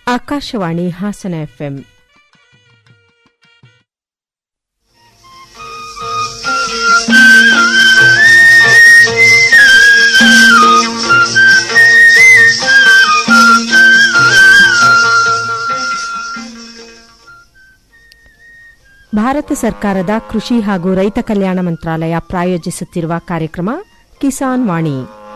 Akashvani Hassan FM Bharat ಸರ್ಕಾರದ ಕೃಷಿ ಹಾಗೂ ರೈತ ಕಲ್ಯಾಣ ಮಂತ್ರಾಲಯ ಪ್ರಾಯೋಜಿಸುತ್ತಿರುವ ಕಾರ್ಯಕ್ರಮ ಕಿಸಾನ್ ವಾಣಿ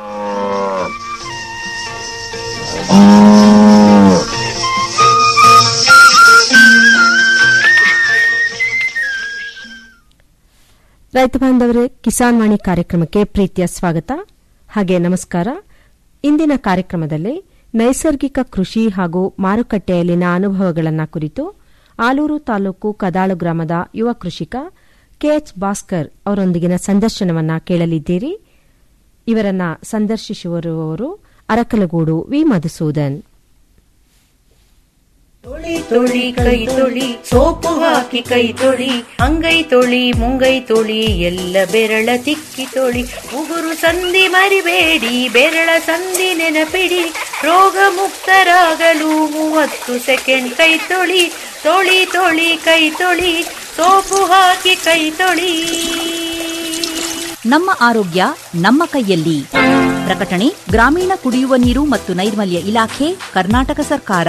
ರೈತ ಬಾಂಧವರೇ ಕಿಸಾನ್ ವಾಣಿ ಕಾರ್ಯಕ್ರಮಕ್ಕೆ ಪ್ರೀತಿಯ ಸ್ವಾಗತ ಹಾಗೆ ನಮಸ್ಕಾರ ಇಂದಿನ ಕಾರ್ಯಕ್ರಮದಲ್ಲಿ ನೈಸರ್ಗಿಕ ಕೃಷಿ ಹಾಗೂ ಮಾರುಕಟ್ಟೆಯಲ್ಲಿನ ಅನುಭವಗಳನ್ನು ಕುರಿತು ಆಲೂರು ತಾಲೂಕು ಕದಾಳು ಗ್ರಾಮದ ಯುವ ಕೃಷಿಕ ಕೆಎಚ್ ಭಾಸ್ಕರ್ ಅವರೊಂದಿಗಿನ ಸಂದರ್ಶನವನ್ನ ಕೇಳಲಿದ್ದೀರಿ ಇವರನ್ನ ಸಂದರ್ಶಿಸುವವರು ಅರಕಲಗೂಡು ವಿ ಮಧುಸೂದನ್ ತೊಳಿ ತೊಳಿ ಕೈ ತೊಳಿ ಸೋಪು ಹಾಕಿ ಕೈ ತೊಳಿ ಅಂಗೈ ತೊಳಿ ಮುಂಗೈ ತೊಳಿ ಎಲ್ಲ ಬೆರಳ ತಿಕ್ಕಿ ತೊಳಿ ಉಗುರು ಸಂಧಿ ಮರಿಬೇಡಿ ಬೆರಳ ಸಂಧಿ ನೆನಪಿಡಿ ರೋಗ ಮುಕ್ತರಾಗಲು ಮೂವತ್ತು ಸೆಕೆಂಡ್ ಕೈ ತೊಳಿ ತೊಳಿ ತೊಳಿ ಕೈ ತೊಳಿ ಸೋಪು ಹಾಕಿ ಕೈ ತೊಳಿ ನಮ್ಮ ಆರೋಗ್ಯ ನಮ್ಮ ಕೈಯಲ್ಲಿ ಪ್ರಕಟಣೆ ಗ್ರಾಮೀಣ ಕುಡಿಯುವ ನೀರು ಮತ್ತು ನೈರ್ಮಲ್ಯ ಇಲಾಖೆ ಕರ್ನಾಟಕ ಸರ್ಕಾರ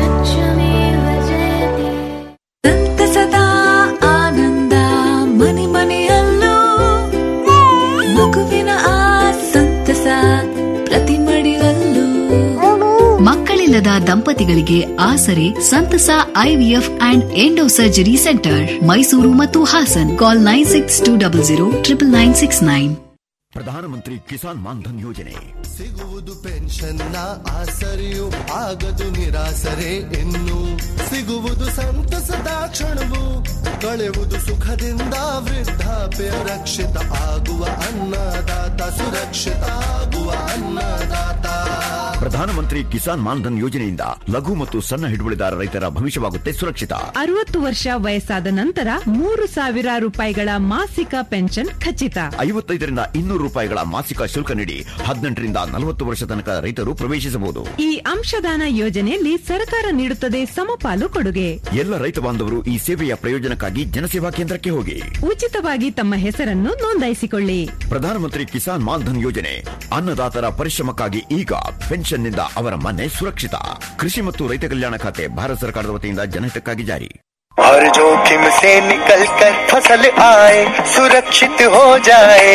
ಸಂತಸದ ಆನಂದ ಮನೆ ಮನೆಯಲ್ಲೂ ಮಗುವಿನ ಆ ಸಂತಸ ಪ್ರತಿ ಮಡಿಲಲ್ಲೂ ಮಕ್ಕಳಿಲ್ಲದ ದಂಪತಿಗಳಿಗೆ ಆಸರೆ ಸಂತಸ IVF and endo surgery centre Mysuru ಮತ್ತು Hassan call nine six two double zero triple nine six nine Pradhan Mantri Kisan Maandhan ಯೋಜನೆ ಸಿಗುವುದು ಪೆನ್ಷನ್ನ ಆಸರೆಯು ಆಗದು ನಿರಾಸರೆ ಇನ್ನು ಸಿಗುವುದು ಸಂತಸದ ಕ್ಷಣವು ಕಳೆವುದು ಸುಖದಿಂದ ವೃದ್ಧಾಪ್ಯ ರಕ್ಷಿತ ಆಗುವ ಅನ್ನದಾತ ಸುರಕ್ಷಿತ ಆಗುವ ಅನ್ನದಾತ ಪ್ರಧಾನಮಂತ್ರಿ ಕಿಸಾನ್ ಮಾನ್ಧನ್ ಯೋಜನೆಯಿಂದ ಲಘು ಮತ್ತು ಸಣ್ಣ ಹಿಡುವಳಿದಾರ ರೈತರ ಭವಿಷ್ಯವಾಗುತ್ತೆ ಸುರಕ್ಷಿತ ಅರವತ್ತು ವರ್ಷ ವಯಸ್ಸಾದ ನಂತರ ಮೂರು ಸಾವಿರ ರೂಪಾಯಿಗಳ ಮಾಸಿಕ ಪೆನ್ಷನ್ ಖಚಿತ ಐವತ್ತೈದರಿಂದ ಇನ್ನೂರು ರೂಪಾಯಿಗಳ ಮಾಸಿಕ ಶುಲ್ಕ ನೀಡಿ ಹದಿನೆಂಟರಿಂದ ನಲವತ್ತು ವರ್ಷ ತನಕ ರೈತರು ಪ್ರವೇಶಿಸಬಹುದು ಈ ಅಂಶದಾನ ಯೋಜನೆಯಲ್ಲಿ ಸರ್ಕಾರ ನೀಡುತ್ತದೆ ಸಮಪಾಲು ಕೊಡುಗೆ ಎಲ್ಲ ರೈತ ಬಾಂಧವರು ಈ ಸೇವೆಯ ಪ್ರಯೋಜನಕ್ಕಾಗಿ ಜನಸೇವಾ ಕೇಂದ್ರಕ್ಕೆ ಹೋಗಿ ಉಚಿತವಾಗಿ ತಮ್ಮ ಹೆಸರನ್ನು ನೋಂದಾಯಿಸಿಕೊಳ್ಳಿ ಪ್ರಧಾನಮಂತ್ರಿ ಕಿಸಾನ್ ಮಾನ್ಧನ್ ಯೋಜನೆ ಅನ್ನದಾತರ ಪರಿಶ್ರಮಕ್ಕಾಗಿ ಈಗ ಪೆನ್ಷನ್ನಿಂದ ಅವರ ಮನೆ ಸುರಕ್ಷಿತ ಕೃಷಿ ಮತ್ತು ರೈತ ಕಲ್ಯಾಣ ಖಾತೆ ಭಾರತ ಸರ್ಕಾರದ ವತಿಯಿಂದ ಜನಹಿತಕ್ಕಾಗಿ ಜಾರಿ हर जोखिम से निकल कर फसल आए सुरक्षित हो जाए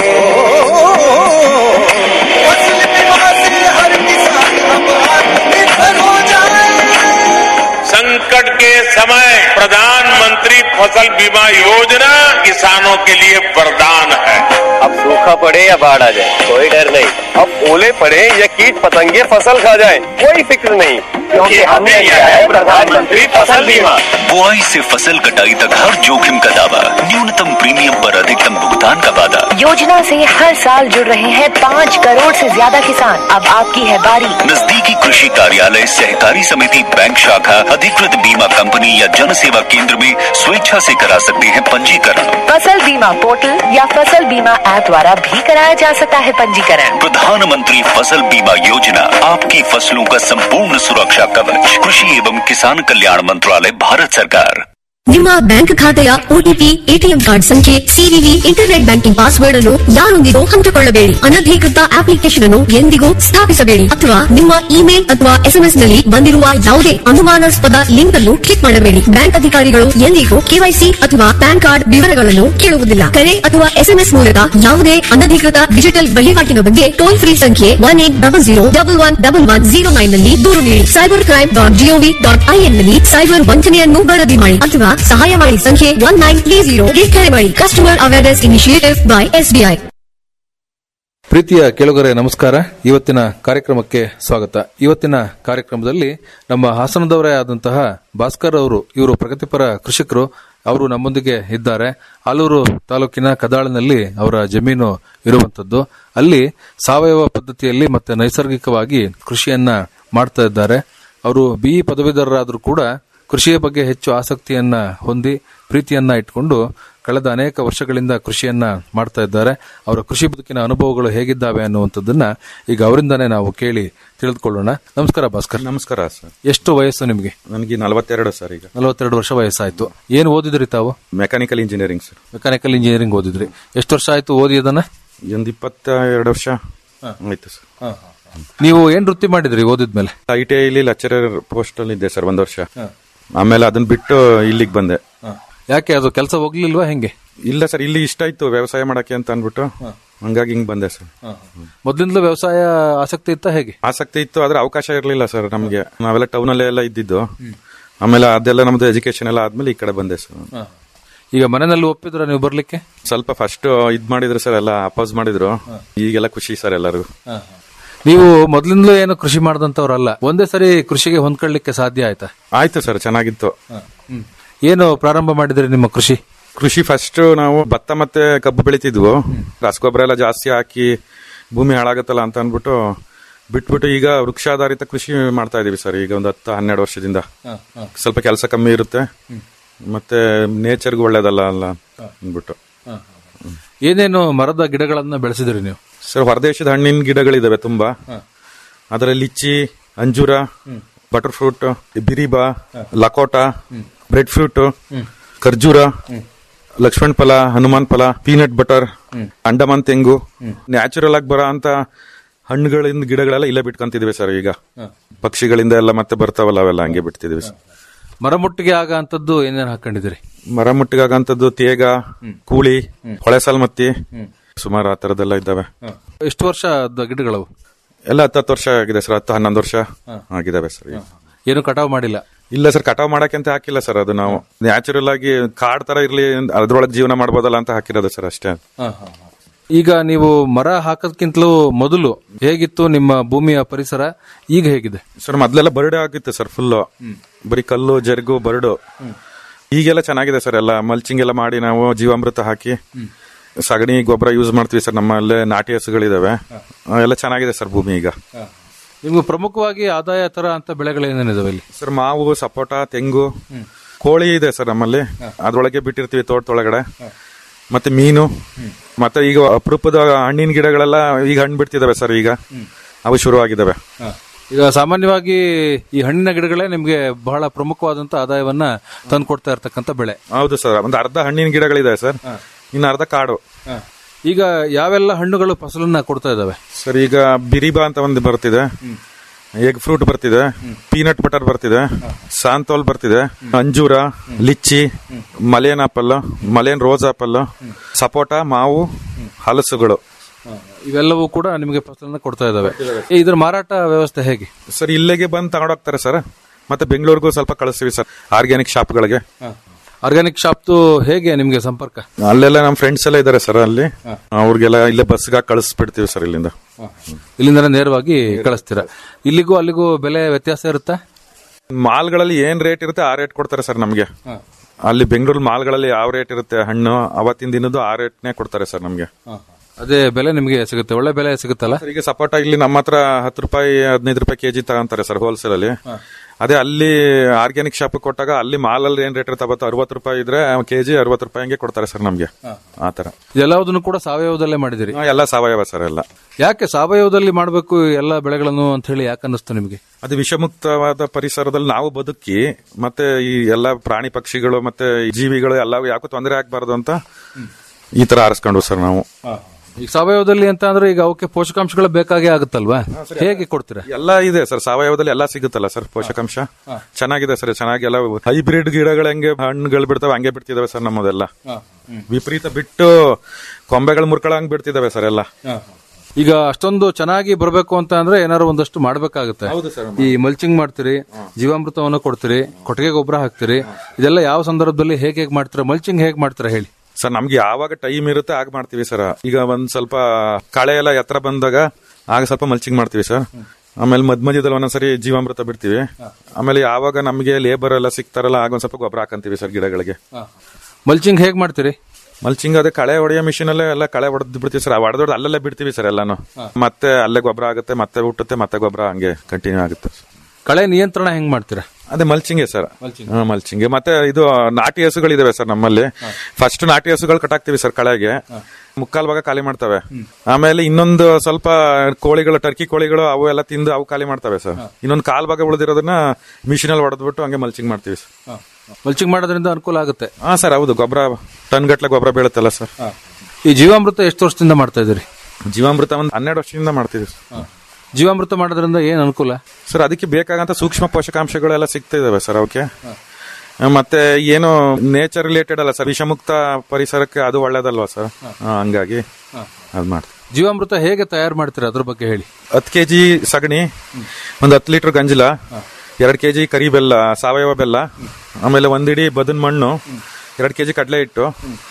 फसल बीमा से हर किसान अब आत्मनिर्भर हो जाए संकट के समय प्रधानमंत्री फसल बीमा योजना किसानों के लिए वरदान है अब सूखा पड़े या बाढ़ आ जाए कोई डर नहीं अब ओले पड़े या कीट पतंगे फसल खा जाए कोई फिक्र नहीं क्योंकि हमने लिया है प्रधानमंत्री फसल बीमा बुआई से फसल कटाई तक हर जोखिम का दावा न्यूनतम प्रीमियम पर अधिकतम भुगतान का वादा योजना से हर साल जुड़ रहे हैं पाँच करोड़ से ज्यादा किसान अब आपकी है बारी नजदीकी कृषि कार्यालय सहकारी समिति बैंक शाखा अधिकृत बीमा कंपनी या जन सेवा केंद्र में स्वेच्छा से करा सकते हैं पंजीकरण फसल बीमा पोर्टल या फसल बीमा ऐप द्वारा भी कराया जा सकता है पंजीकरण प्रधानमंत्री फसल बीमा योजना आपकी फसलों का संपूर्ण सुरक्षा कवच कृषि एवं किसान कल्याण मंत्रालय भारत सरकार ನಿಮ್ಮ ಬ್ಯಾಂಕ್ ಖಾತೆಯ ಒಟಿಪಿ ಎಟಿಎಂ ಕಾರ್ಡ್ ಸಂಖ್ಯೆ ಸಿವಿವಿ ಇಂಟರ್ನೆಟ್ ಬ್ಯಾಂಕಿಂಗ್ ಪಾಸ್ವರ್ಡ್ ಅನ್ನು ಯಾರೊಂದಿಗೂ ಹಂಚಿಕೊಳ್ಳಬೇಡಿ ಅನಧಿಕೃತ ಅಪ್ಲಿಕೇಶನ್ ಅನ್ನು ಎಂದಿಗೂ ಸ್ಥಾಪಿಸಬೇಡಿ ಅಥವಾ ನಿಮ್ಮ ಇಮೇಲ್ ಅಥವಾ ಎಸ್ಎಂಎಸ್ ನಲ್ಲಿ ಬಂದಿರುವ ಯಾವುದೇ ಅನುಮಾನಾಸ್ಪದ ಲಿಂಕ್ ಅನ್ನು ಕ್ಲಿಕ್ ಮಾಡಬೇಡಿ ಬ್ಯಾಂಕ್ ಅಧಿಕಾರಿಗಳು ಎಂದಿಗೂ ಕೆವೈಸಿ ಅಥವಾ ಪ್ಯಾನ್ ಕಾರ್ಡ್ ವಿವರಗಳನ್ನು ಕೇಳುವುದಿಲ್ಲ ಕರೆ ಅಥವಾ ಎಸ್ಎಂಎಸ್ ಮೂಲಕ ಯಾವುದೇ ಅನಧಿಕೃತ ಡಿಜಿಟಲ್ ವಹಿವಾಟಿನ ಬಗ್ಗೆ ಟೋಲ್ ಫ್ರೀ ಸಂಖ್ಯೆ one eight double zero double one double one zero nine ನಲ್ಲಿ ದೂರು ನೀಡಿ cyber crime dot gov dot in ನಲ್ಲಿ ಸೈಬರ್ ವಂಚನೆಯನ್ನು ವರದಿ ಮಾಡಿ ಅಥವಾ ಸಹಾಯವಾಣಿ ಸಂಖ್ಯೆ ಒನ್ ನೈನ್ ತ್ರೀ ಜೀರೋ ಕರೆ ಮಾಡಿ customer awareness initiative by SBI ಪ್ರೀತಿಯ ಕೇಳುಗರೆ ನಮಸ್ಕಾರ ಇವತ್ತಿನ ಕಾರ್ಯಕ್ರಮಕ್ಕೆ ಸ್ವಾಗತ ಇವತ್ತಿನ ಕಾರ್ಯಕ್ರಮದಲ್ಲಿ ನಮ್ಮ ಹಾಸನದವರೇ ಆದಂತಹ ಭಾಸ್ಕರ್ ಅವರು ಇವರು ಪ್ರಗತಿಪರ ಕೃಷಿಕರು ಅವರು ನಮ್ಮೊಂದಿಗೆ ಇದ್ದಾರೆ ಆಲೂರು ತಾಲೂಕಿನ ಕದಾಳಿನಲ್ಲಿ ಅವರ ಜಮೀನು ಇರುವಂತದ್ದು ಅಲ್ಲಿ ಸಾವಯವ ಪದ್ಧತಿಯಲ್ಲಿ ಮತ್ತೆ ನೈಸರ್ಗಿಕವಾಗಿ ಕೃಷಿಯನ್ನ ಮಾಡ್ತಾ ಇದ್ದಾರೆ ಅವರು ಬಿಇ ಪದವೀಧರರಾದರೂ ಕೂಡ ಕೃಷಿಯ ಬಗ್ಗೆ ಹೆಚ್ಚು ಆಸಕ್ತಿಯನ್ನ ಹೊಂದಿ ಪ್ರೀತಿಯನ್ನ ಇಟ್ಕೊಂಡು ಕಳೆದ ಅನೇಕ ವರ್ಷಗಳಿಂದ ಕೃಷಿಯನ್ನ ಮಾಡ್ತಾ ಇದ್ದಾರೆ ಅವರ ಕೃಷಿ ಬದುಕಿನ ಅನುಭವಗಳು ಹೇಗಿದ್ದಾವೆ ಅನ್ನುವಂಥದ್ದನ್ನ ಈಗ ಅವರಿಂದಾನೇ ನಾವು ಕೇಳಿ ತಿಳಿದುಕೊಳ್ಳೋಣ ನಮಸ್ಕಾರ ಭಾಸ್ಕರ್ ನಮಸ್ಕಾರ ಸರ್ ಎಷ್ಟು ವಯಸ್ಸು ನಿಮಗೆ ನನಗೆ ನಲವತ್ತೆರಡು ಸರ್ ಈಗ ನಲವತ್ತೆರಡು ವರ್ಷ ವಯಸ್ಸಾಯ್ತು ಏನು ಓದಿದ್ರಿ ತಾವು mechanical engineering sir mechanical engineering ಓದಿದ್ರಿ ಎಷ್ಟು ವರ್ಷ ಆಯ್ತು ಓದಿ ಅದನ್ನ ಒಂದು ಇಪ್ಪತ್ತ ಎರಡು ವರ್ಷ ಆಯ್ತು ಸರ್ ನೀವು ಏನ್ ವೃತ್ತಿ ಮಾಡಿದ್ರಿ ಓದಿದ್ಮೇಲೆ ಐ ಟಿ ಐಲಿ ಲೆಕ್ಚರರ್ ಪೋಸ್ಟ್ ಅಲ್ಲಿ ಇದ್ದೆ ಸರ್ ಒಂದು ವರ್ಷ ಆಮೇಲೆ ಅದನ್ನ ಬಿಟ್ಟು ಇಲ್ಲಿಗೆ ಬಂದೆ ಯಾಕೆ ಅದು ಕೆಲಸ ಹೋಗ್ಲಿಲ್ವಾ ಹೆಂಗೆ ಇಲ್ಲ ಸರ್ ಇಲ್ಲಿ ಇಷ್ಟ ಇತ್ತು ವ್ಯವಸಾಯ ಮಾಡಕ್ಕೆ ಅಂತ ಅನ್ಬಿಟ್ಟು ಹಂಗಾಗಿ ಹಿಂಗ್ ಬಂದೆ ಸರ್ ಮೊದ್ಲಿಂದಲೂ ವ್ಯವಸಾಯ ಆಸಕ್ತಿ ಇತ್ತ ಹೇಗೆ ಆಸಕ್ತಿ ಇತ್ತು ಆದ್ರೆ ಅವಕಾಶ ಇರಲಿಲ್ಲ ಸರ್ ನಮಗೆ ನಾವೆಲ್ಲ ಟೌನ್ ಅಲ್ಲೇ ಎಲ್ಲ ಇದ್ದಿದ್ದು ಆಮೇಲೆ ಅದೆಲ್ಲ ನಮ್ದು ಎಜುಕೇಶನ್ ಎಲ್ಲ ಆದ್ಮೇಲೆ ಈ ಕಡೆ ಬಂದೆ ಸರ್ ಈಗ ಮನೆಯಲ್ಲಿ ಒಪ್ಪಿದ್ರ ನೀವು ಬರ್ಲಿಕ್ಕೆ ಸ್ವಲ್ಪ ಫಸ್ಟ್ ಇದ್ ಮಾಡಿದ್ರು ಸರ್ ಎಲ್ಲ ಅಪೋಸ್ ಮಾಡಿದ್ರು ಈಗೆಲ್ಲ ಖುಷಿ ಸರ್ ಎಲ್ಲರಿಗೂ ನೀವು ಮೊದ್ಲಿಂದಲೂ ಏನು ಕೃಷಿ ಮಾಡದಂತವ್ರಲ್ಲ ಒಂದೇ ಸರಿ ಕೃಷಿಗೆ ಹೊಂದ್ಕೊಳ್ಳಿಕ್ಕೆ ಸಾಧ್ಯ ಆಯ್ತಾ ಆಯ್ತು ಸರ್ ಚೆನ್ನಾಗಿತ್ತು ಏನು ಪ್ರಾರಂಭ ಮಾಡಿದ್ರಿ ನಿಮ್ಮ ಕೃಷಿ ಕೃಷಿ ಫಸ್ಟ್ ನಾವು ಭತ್ತ ಮತ್ತೆ ಕಬ್ಬು ಬೆಳಿತಿದ್ವು ರಸಗೊಬ್ಬರ ಎಲ್ಲ ಜಾಸ್ತಿ ಹಾಕಿ ಭೂಮಿ ಹಾಳಾಗತ್ತಲ್ಲ ಅಂತ ಅನ್ಬಿಟ್ಟು ಬಿಟ್ಬಿಟ್ಟು ಈಗ ವೃಕ್ಷಾಧಾರಿತ ಕೃಷಿ ಮಾಡ್ತಾ ಇದೀವಿ ಸರ್ ಈಗ ಒಂದು ಹತ್ತು ಹನ್ನೆರಡು ವರ್ಷದಿಂದ ಸ್ವಲ್ಪ ಕೆಲಸ ಕಮ್ಮಿ ಇರುತ್ತೆ ಮತ್ತೆ ನೇಚರ್ಗೂ ಒಳ್ಳೇದಲ್ಲ ಅಲ್ಲ ಅಂದ್ಬಿಟ್ಟು ಏನೇನು ಮರದ ಗಿಡಗಳನ್ನ ಬೆಳೆಸಿದ್ರಿ ನೀವು ಸರ್ ಹೊರದೇಶದ ಹಣ್ಣಿನ ಗಿಡಗಳಿದಾವೆ ತುಂಬಾ ಅದರಲ್ಲಿ ಲಿಚ್ಚಿ ಅಂಜೂರ ಬಟರ್ ಫ್ರೂಟ್ ಬಿರಿಬಾ ಲಕೋಟ ಬ್ರೆಡ್ ಫ್ರೂಟ್ ಖರ್ಜೂರ ಲಕ್ಷ್ಮಣ್ ಫಲ ಹನುಮಾನ್ ಫಲ ಪೀನಟ್ ಬಟರ್ ಅಂಡಮಾನ್ ತೆಂಗು ನ್ಯಾಚುರಲ್ ಆಗಿ ಬರೋ ಅಂತ ಹಣ್ಣುಗಳಿಂದ ಗಿಡಗಳೆಲ್ಲ ಇಲ್ಲೇ ಬಿಟ್ಕೊಂತಿದೀವಿ ಸರ್ ಈಗ ಪಕ್ಷಿಗಳಿಂದ ಎಲ್ಲ ಮತ್ತೆ ಬರ್ತಾವಲ್ಲ ಅವೆಲ್ಲ ಹಂಗೆ ಬಿಡ್ತಿದೀವಿ ಸರ್ ಮರಮುಟ್ಟಿಗೆ ಆಗ ಅಂತದ್ದು ಏನೇನು ಹಾಕೊಂಡಿದ್ದೀರಿ ಮರ ಮುಟ್ಟಿಗಾಗಂತದ್ದು ತೇಗ ಕೂಳಿ ಹೊಳೆಸಲ್ಮತ್ತಿ ಸುಮಾರು ಆ ತರದೆಲ್ಲ ಇದ್ದಾವೆ ಎಷ್ಟು ವರ್ಷ ಗಿಡಗಳವು ಎಲ್ಲ ಹತ್ತು ವರ್ಷ ಆಗಿದೆ ಸರ್ ಹತ್ತು ಹನ್ನೊಂದು ವರ್ಷ ಆಗಿದಾವೆ ಸರ್ ಈಗ. ಏನು ಕಟಾವ್ ಮಾಡಿಲ್ಲ ಇಲ್ಲ ಸರ್ ಕಟಾವ್ ಮಾಡಕ್ಕೆ ಅಂತ ಹಾಕಿಲ್ಲ ಸರ್ ಅದು ನಾವು ನ್ಯಾಚುರಲ್ ಆಗಿ ಕಾಡ್ ತರ ಇರ್ಲಿ ಅದ್ರೊಳಗೆ ಜೀವನ ಮಾಡ್ಬೋದಲ್ಲ ಅಂತ ಹಾಕಿರೋದು ಸರ್ ಅಷ್ಟೇ ಈಗ ನೀವು ಮರ ಹಾಕೋದ್ಕಿಂತಲೂ ಮೊದಲು ಹೇಗಿತ್ತು ನಿಮ್ಮ ಭೂಮಿಯ ಪರಿಸರ ಈಗ ಹೇಗಿದೆ ಸರ್ ಮೊದ್ಲೆಲ್ಲ ಬರಡು ಆಗಿತ್ತು ಸರ್ ಫುಲ್ ಬರೀ ಕಲ್ಲು ಜರ್ಗು ಬರಡು ಈಗೆಲ್ಲ ಚೆನ್ನಾಗಿದೆ ಸರ್ ಎಲ್ಲ ಮಲ್ಚಿಂಗ್ ಎಲ್ಲ ಮಾಡಿ ನಾವು ಜೀವಾಮೃತ ಹಾಕಿ ಸಗಣಿ ಗೊಬ್ಬರ ಯೂಸ್ ಮಾಡ್ತೀವಿ ಸರ್ ನಮ್ಮಲ್ಲೇ ನಾಟಿ ಹಸುಗಳಿದಾವೆ ಆ, ಎಲ್ಲ ಚೆನ್ನಾಗಿದೆ ಸರ್ ಭೂಮಿ ಈಗ ನಿಮ್ಗೆ ಪ್ರಮುಖವಾಗಿ ಆದಾಯ ತರ ಅಂತ ಬೆಳೆಗಳು ಏನೇನಿದಾವೆ ಇಲ್ಲಿ ಸರ್ ಮಾವು ಸಪೋಟ ತೆಂಗು ಕೋಳಿ ಇದೆ ಸರ್ ನಮ್ಮಲ್ಲಿ ಅದ್ರೊಳಗೆ ಬಿಟ್ಟಿರ್ತೀವಿ ತೋಟದೊಳಗಡೆ ಮತ್ತೆ ಮೀನು ಮತ್ತೆ ಈಗ ಅಪರೂಪದ ಹಣ್ಣಿನ ಗಿಡಗಳೆಲ್ಲ ಈಗ ಹಣ್ಣು ಬಿಡ್ತಿದಾವೆ ಸರ್ ಈಗ ಅವು ಶುರು ಆಗಿದಾವೆ ಈಗ ಸಾಮಾನ್ಯವಾಗಿ ಈ ಹಣ್ಣಿನ ಗಿಡಗಳೇ ನಿಮ್ಗೆ ಬಹಳ ಪ್ರಮುಖವಾದಂತ ಆದಾಯವನ್ನ ತಂದ್ಕೊಡ್ತಾ ಇರ್ತಕ್ಕಂಥ ಬೆಳೆ ಹೌದು ಸರ್ ಒಂದು ಅರ್ಧ ಹಣ್ಣಿನ ಗಿಡಗಳಿದೆ ಸರ್ ಇನ್ನು ಅರ್ಧ ಕಾಡು ಈಗ ಯಾವೆಲ್ಲ ಹಣ್ಣುಗಳು ಫಸಲನ್ನ ಕೊಡ್ತಾ ಇದಾವೆ ಸರ್ ಈಗ ಬಿರಿಬಾ ಅಂತ ಒಂದು ಬರ್ತಿದೆ ಎಗ್ ಫ್ರೂಟ್ ಬರ್ತಿದೆ ಪೀನಟ್ ಬಟರ್ ಬರ್ತಿದೆ ಸಾಂತೋಲ್ ಬರ್ತಿದೆ ಅಂಜೂರ litchi Malayan apple Malayan rose apple sapota ಮಾವು ಹಲಸುಗಳು ಇವೆಲ್ಲವೂ ಕೂಡ ನಿಮಗೆ ಫಸಲನ್ನ ಕೊಡ್ತಾ ಇದಾವೆ ಈ ಇದ್ರ ಮಾರಾಟ ವ್ಯವಸ್ಥೆ ಹೇಗೆ ಸರ್ ಇಲ್ಲಿಗೆ ಬಂದು ತಗೊಂಡೋಗ್ತಾರೆ ಸರ್ ಮತ್ತೆ ಬೆಂಗಳೂರಿಗೂ ಸ್ವಲ್ಪ ಕಳಿಸ್ತೀವಿ ಸರ್ ಆರ್ಗ್ಯಾನಿಕ್ ಶಾಪ್ಗಳಿಗೆ ಆರ್ಗ್ಯಾನಿಕ್ ಶಾಪ್ದು ಹೇಗೆ ನಿಮ್ಗೆ ಸಂಪರ್ಕ ಅಲ್ಲೆಲ್ಲ ನಮ್ಮ ಫ್ರೆಂಡ್ಸ್ ಎಲ್ಲ ಇದಾರೆ ಸರ್ ಅಲ್ಲಿ ಅವ್ರಿಗೆಲ್ಲ ಇಲ್ಲೇ ಬಸ್ಗೆ ಕಳಿಸ್ಬಿಡ್ತೀವಿ ಸರ್ ಇಲ್ಲಿಂದ ಇಲ್ಲಿಂದ ನೇರವಾಗಿ ಕಳಿಸ್ತೀರಾ ಇಲ್ಲಿಗೂ ಅಲ್ಲಿಗೂ ಬೆಲೆ ವ್ಯತ್ಯಾಸ ಇರುತ್ತಾ ಮಾಲ್ಗಳಲ್ಲಿ ಏನ್ ರೇಟ್ ಇರುತ್ತೆ ಆ ರೇಟ್ ಕೊಡ್ತಾರೆ ಸರ್ ನಮಗೆ ಅಲ್ಲಿ ಬೆಂಗಳೂರು ಮಾಲ್ಗಳಲ್ಲಿ ಯಾವ ರೇಟ್ ಇರುತ್ತೆ ಹಣ್ಣು ಅವತ್ತಿನ ದಿನದ್ದು ಆ ರೇಟ್ನೇ ಕೊಡ್ತಾರೆ ಸರ್ ನಮಗೆ ಅದೇ ಬೆಲೆ ನಿಮಗೆ ಸಿಗುತ್ತೆ ಒಳ್ಳೆ ಬೆಲೆ ಸಿಗುತ್ತಲ್ಲ ಈಗ ಸಪೋಟ ಇಲ್ಲಿ ನಮ್ಮ ಹತ್ರ ಹತ್ತು ರೂಪಾಯಿ ಹದಿನೈದು ರೂಪಾಯಿ ಕೆಜಿ ತಗೊಂತಾರೆ ಸರ್ ಹೋಲ್ಸೇಲ್ ಅಲ್ಲಿ ಅದೇ ಅಲ್ಲಿ ಆರ್ಗ್ಯಾನಿಕ್ ಶಾಪ್ ಕೊಟ್ಟಾಗ ಅಲ್ಲಿ ಮಾಲಲ್ಲಿ ಏನ್ ರೇಟ್ ಇರುತ್ತೆ ಅರವತ್ತು ರೂಪಾಯಿ ಇದ್ರೆ ಕೆಜಿ ಅರವತ್ತು ರೂಪಾಯಿ ಹಂಗೆ ಕೊಡ್ತಾರೆ ಸರ್ ನಮ್ಗೆ ಆ ತರ ಎಲ್ಲದನ್ನು ಕೂಡ ಸಾವಯವದಲ್ಲೇ ಮಾಡಿದಿರಿ ಹಾ, ಎಲ್ಲ ಸಾವಯವ ಸರ್ ಎಲ್ಲ ಯಾಕೆ ಸಾವಯವದಲ್ಲಿ ಮಾಡಬೇಕು ಎಲ್ಲ ಬೆಳೆಗಳನ್ನು ಅಂತ ಹೇಳಿ ಯಾಕೆ ಅನ್ನಿಸ್ತು ನಿಮಗೆ ಅದು ವಿಷಮುಕ್ತವಾದ ಪರಿಸರದಲ್ಲಿ ನಾವು ಬದುಕಿ ಮತ್ತೆ ಈ ಎಲ್ಲ ಪ್ರಾಣಿ ಪಕ್ಷಿಗಳು ಮತ್ತೆ ಈ ಜೀವಿಗಳು ಎಲ್ಲವೂ ಯಾಕೂ ತೊಂದರೆ ಆಗ್ಬಾರ್ದು ಅಂತ ಈ ತರ ಆರಿಸ್ಕೊಂಡು ಸರ್ ನಾವು ಈಗ ಸಾವಯವದಲ್ಲಿ ಅಂತ ಅಂದ್ರೆ ಈಗ ಅವಕ್ಕೆ ಪೋಷಕಾಂಶಗಳು ಬೇಕಾಗೇ ಆಗುತ್ತಲ್ವಾ ಹೇಗೆ ಕೊಡ್ತೀರಾ ಎಲ್ಲ ಇದೆ ಸರ್ ಸಾವಯವದಲ್ಲಿ ಎಲ್ಲ ಸಿಗುತ್ತಲ್ಲ ಸರ್ ಪೋಷಕಾಂಶ ಚೆನ್ನಾಗಿದೆ ಸರ್ ಚೆನ್ನಾಗಿ ಎಲ್ಲ ಹೈಬ್ರಿಡ್ ಗಿಡಗಳು ಹೆಂಗೆ ಹಣ್ಣುಗಳು ಬಿಡ್ತಾವೆ ಹಂಗೆ ಬಿಡ್ತಿದಾವೆ ಸರ್ ನಮ್ಮದೆಲ್ಲ ವಿಪರೀತ ಬಿಟ್ಟು ಕೊಂಬೆಗಳು ಮುರ್ಕೊಳಂಗ್ ಬಿಡ್ತಿದಾವೆ ಸರ್ ಎಲ್ಲ ಈಗ ಅಷ್ಟೊಂದು ಚೆನ್ನಾಗಿ ಬರಬೇಕು ಅಂತ ಅಂದ್ರೆ ಏನಾದ್ರು ಒಂದಷ್ಟು ಮಾಡ್ಬೇಕಾಗುತ್ತೆ ಹೌದು ಸರ್ ಈ ಮಲ್ಚಿಂಗ್ ಮಾಡ್ತೀರಿ ಜೀವಾಮೃತವನ್ನು ಕೊಡ್ತೀರಿ ಕೊಟ್ಟಿಗೆ ಗೊಬ್ಬರ ಹಾಕ್ತೀರಿ ಇದೆಲ್ಲ ಯಾವ ಸಂದರ್ಭದಲ್ಲಿ ಹೇಗೆ ಹೇಗೆ ಮಾಡ್ತೀರಾ ಮಲ್ಚಿಂಗ್ ಹೇಗೆ ಮಾಡ್ತೀರಾ ಹೇಳಿ ಸರ್ ನಮ್ಗೆ ಯಾವಾಗ ಟೈಮ್ ಇರುತ್ತೆ ಆಗ ಮಾಡ್ತೀವಿ ಸರ್ ಈಗ ಒಂದ್ ಸ್ವಲ್ಪ ಕಳೆ ಎಲ್ಲ ಎತ್ತರ ಬಂದಾಗ ಆಗ ಸ್ವಲ್ಪ ಮಲ್ಚಿಂಗ್ ಮಾಡ್ತೀವಿ ಸರ್ ಆಮೇಲೆ ಮಧ್ಯ ಮಧ್ಯದಲ್ಲಿ ಒಂದೊಂದ್ಸರಿ ಜೀವಾಮೃತ ಬಿಡ್ತೀವಿ ಆಮೇಲೆ ಯಾವಾಗ ನಮಗೆ ಲೇಬರ್ ಎಲ್ಲ ಸಿಗ್ತಾರಲ್ಲ ಆಗ ಒಂದ್ ಸ್ವಲ್ಪ ಗೊಬ್ಬರ ಹಾಕಂತೀವಿ ಸರ್ ಗಿಡಗಳಿಗೆ ಮಲ್ಚಿಂಗ್ ಹೇಗೆ ಮಾಡ್ತೀರಿ ಮಲ್ಚಿಂಗ್ ಅದೇ ಕಳೆ ಹೊಡೆಯೋ ಮಿಷಿನ್ ಅಲ್ಲೇ ಎಲ್ಲ ಕಳೆ ಹೊಡೆದ್ ಬಿಡ್ತೀವಿ ಸರ್ ಹೊಡೆದೊಡ್ದು ಅಲ್ಲಲ್ಲೇ ಬಿಡ್ತೀವಿ ಸರ್ ಎಲ್ಲಾನು ಮತ್ತೆ ಅಲ್ಲೇ ಗೊಬ್ಬರ ಆಗುತ್ತೆ ಮತ್ತೆ ಹುಟ್ಟುತ್ತೆ ಮತ್ತೆ ಗೊಬ್ಬರ ಹಂಗೆ ಕಂಟಿನ್ಯೂ ಆಗುತ್ತೆ ಕಳೆ ನಿಯಂತ್ರಣ ಹೆಂಗ್ ಮಾಡ್ತೀರಾ ಅದೇ ಮಲ್ಚಿಂಗೆ ಸರ್ ಮಲ್ಚಿಂಗೆ ಮತ್ತೆ ಇದು ನಾಟಿ ಹಸುಗಳಿದಾವೆ ಸರ್ ನಮ್ಮಲ್ಲಿ ಫಸ್ಟ್ ನಾಟಿ ಹಸುಗಳು ಕಟ್ಟಾಕ್ತಿವಿ ಸರ್ ಕಳೆಗೆ ಮುಕ್ಕಾಲ್ ಭಾಗ ಖಾಲಿ ಮಾಡ್ತವೆ ಆಮೇಲೆ ಇನ್ನೊಂದು ಸ್ವಲ್ಪ ಕೋಳಿಗಳು ಟರ್ಕಿ ಕೋಳಿಗಳು ಅವು ಎಲ್ಲ ತಿಂದು ಅವು ಖಾಲಿ ಮಾಡ್ತವೆ ಸರ್ ಇನ್ನೊಂದು ಕಾಲ್ ಭಾಗ ಉಳಿದಿರೋದನ್ನ ಮಿಷಿನ್ ಅಲ್ಲಿ ಹೊಡೆದ್ಬಿಟ್ಟು ಹಂಗೆ ಮಲ್ಚಿಂಗ್ ಮಾಡ್ತೀವಿ ಸರ್ ಮಲ್ಚಿಂಗ್ ಮಾಡೋದ್ರಿಂದ ಅನುಕೂಲ ಆಗುತ್ತೆ ಹಾ ಸರ್ ಹೌದು ಗೊಬ್ಬರ ಟನ್ ಗಟ್ಲೆ ಗೊಬ್ಬರ ಬೀಳುತ್ತಲ್ಲ ಸರ್ ಈ ಜೀವಾಮೃತ ಎಷ್ಟು ವರ್ಷದಿಂದ ಮಾಡ್ತಾ ಇದ್ದೀರಿ ಜೀವಾಮೃತ ಒಂದು ಹನ್ನೆರಡು ವರ್ಷದಿಂದ ಮಾಡ್ತೀವಿ ಸರ್. ಜೀವಾಮೃತ ಮಾಡೋದ್ರಿಂದ ಏನ್ ಅನುಕೂಲ ಸರ್ ಅದಕ್ಕೆ ಬೇಕಾಗಂತ ಸೂಕ್ಷ್ಮ ಪೋಷಕಾಂಶಗಳೆಲ್ಲ ಸಿಗ್ತಾ ಇದಾವೆ ಸರ್ ಅವಕ್ಕೆ ಮತ್ತೆ ಏನು ನೇಚರ್ ರಿಲೇಟೆಡ್ ಅಲ್ಲ ಸರ್ ವಿಷಮುಕ್ತ ಪರಿಸರಕ್ಕೆ ಅದು ಒಳ್ಳೇದಲ್ವಾ ಸರ್ ಹಾ, ಹಂಗಾಗಿ ಅದ್ ಮಾಡ್ತೀವಿ ಜೀವಾಮೃತ ಹೇಗೆ ತಯಾರು ಮಾಡ್ತೀರಾ ಅದ್ರ ಬಗ್ಗೆ ಹೇಳಿ ಹತ್ತು ಕೆಜಿ ಸಗಣಿ ಒಂದು ಹತ್ತು ಲೀಟರ್ ಗಂಜಲ ಎರಡು ಕೆಜಿ ಕರಿ ಬೆಲ್ಲ ಸಾವಯವ ಬೆಲ್ಲ ಆಮೇಲೆ ಒಂದಿಡಿ ಬದನ್ ಮಣ್ಣು ಎರಡು ಕೆಜಿ ಕಡಲೆ ಹಿಟ್ಟು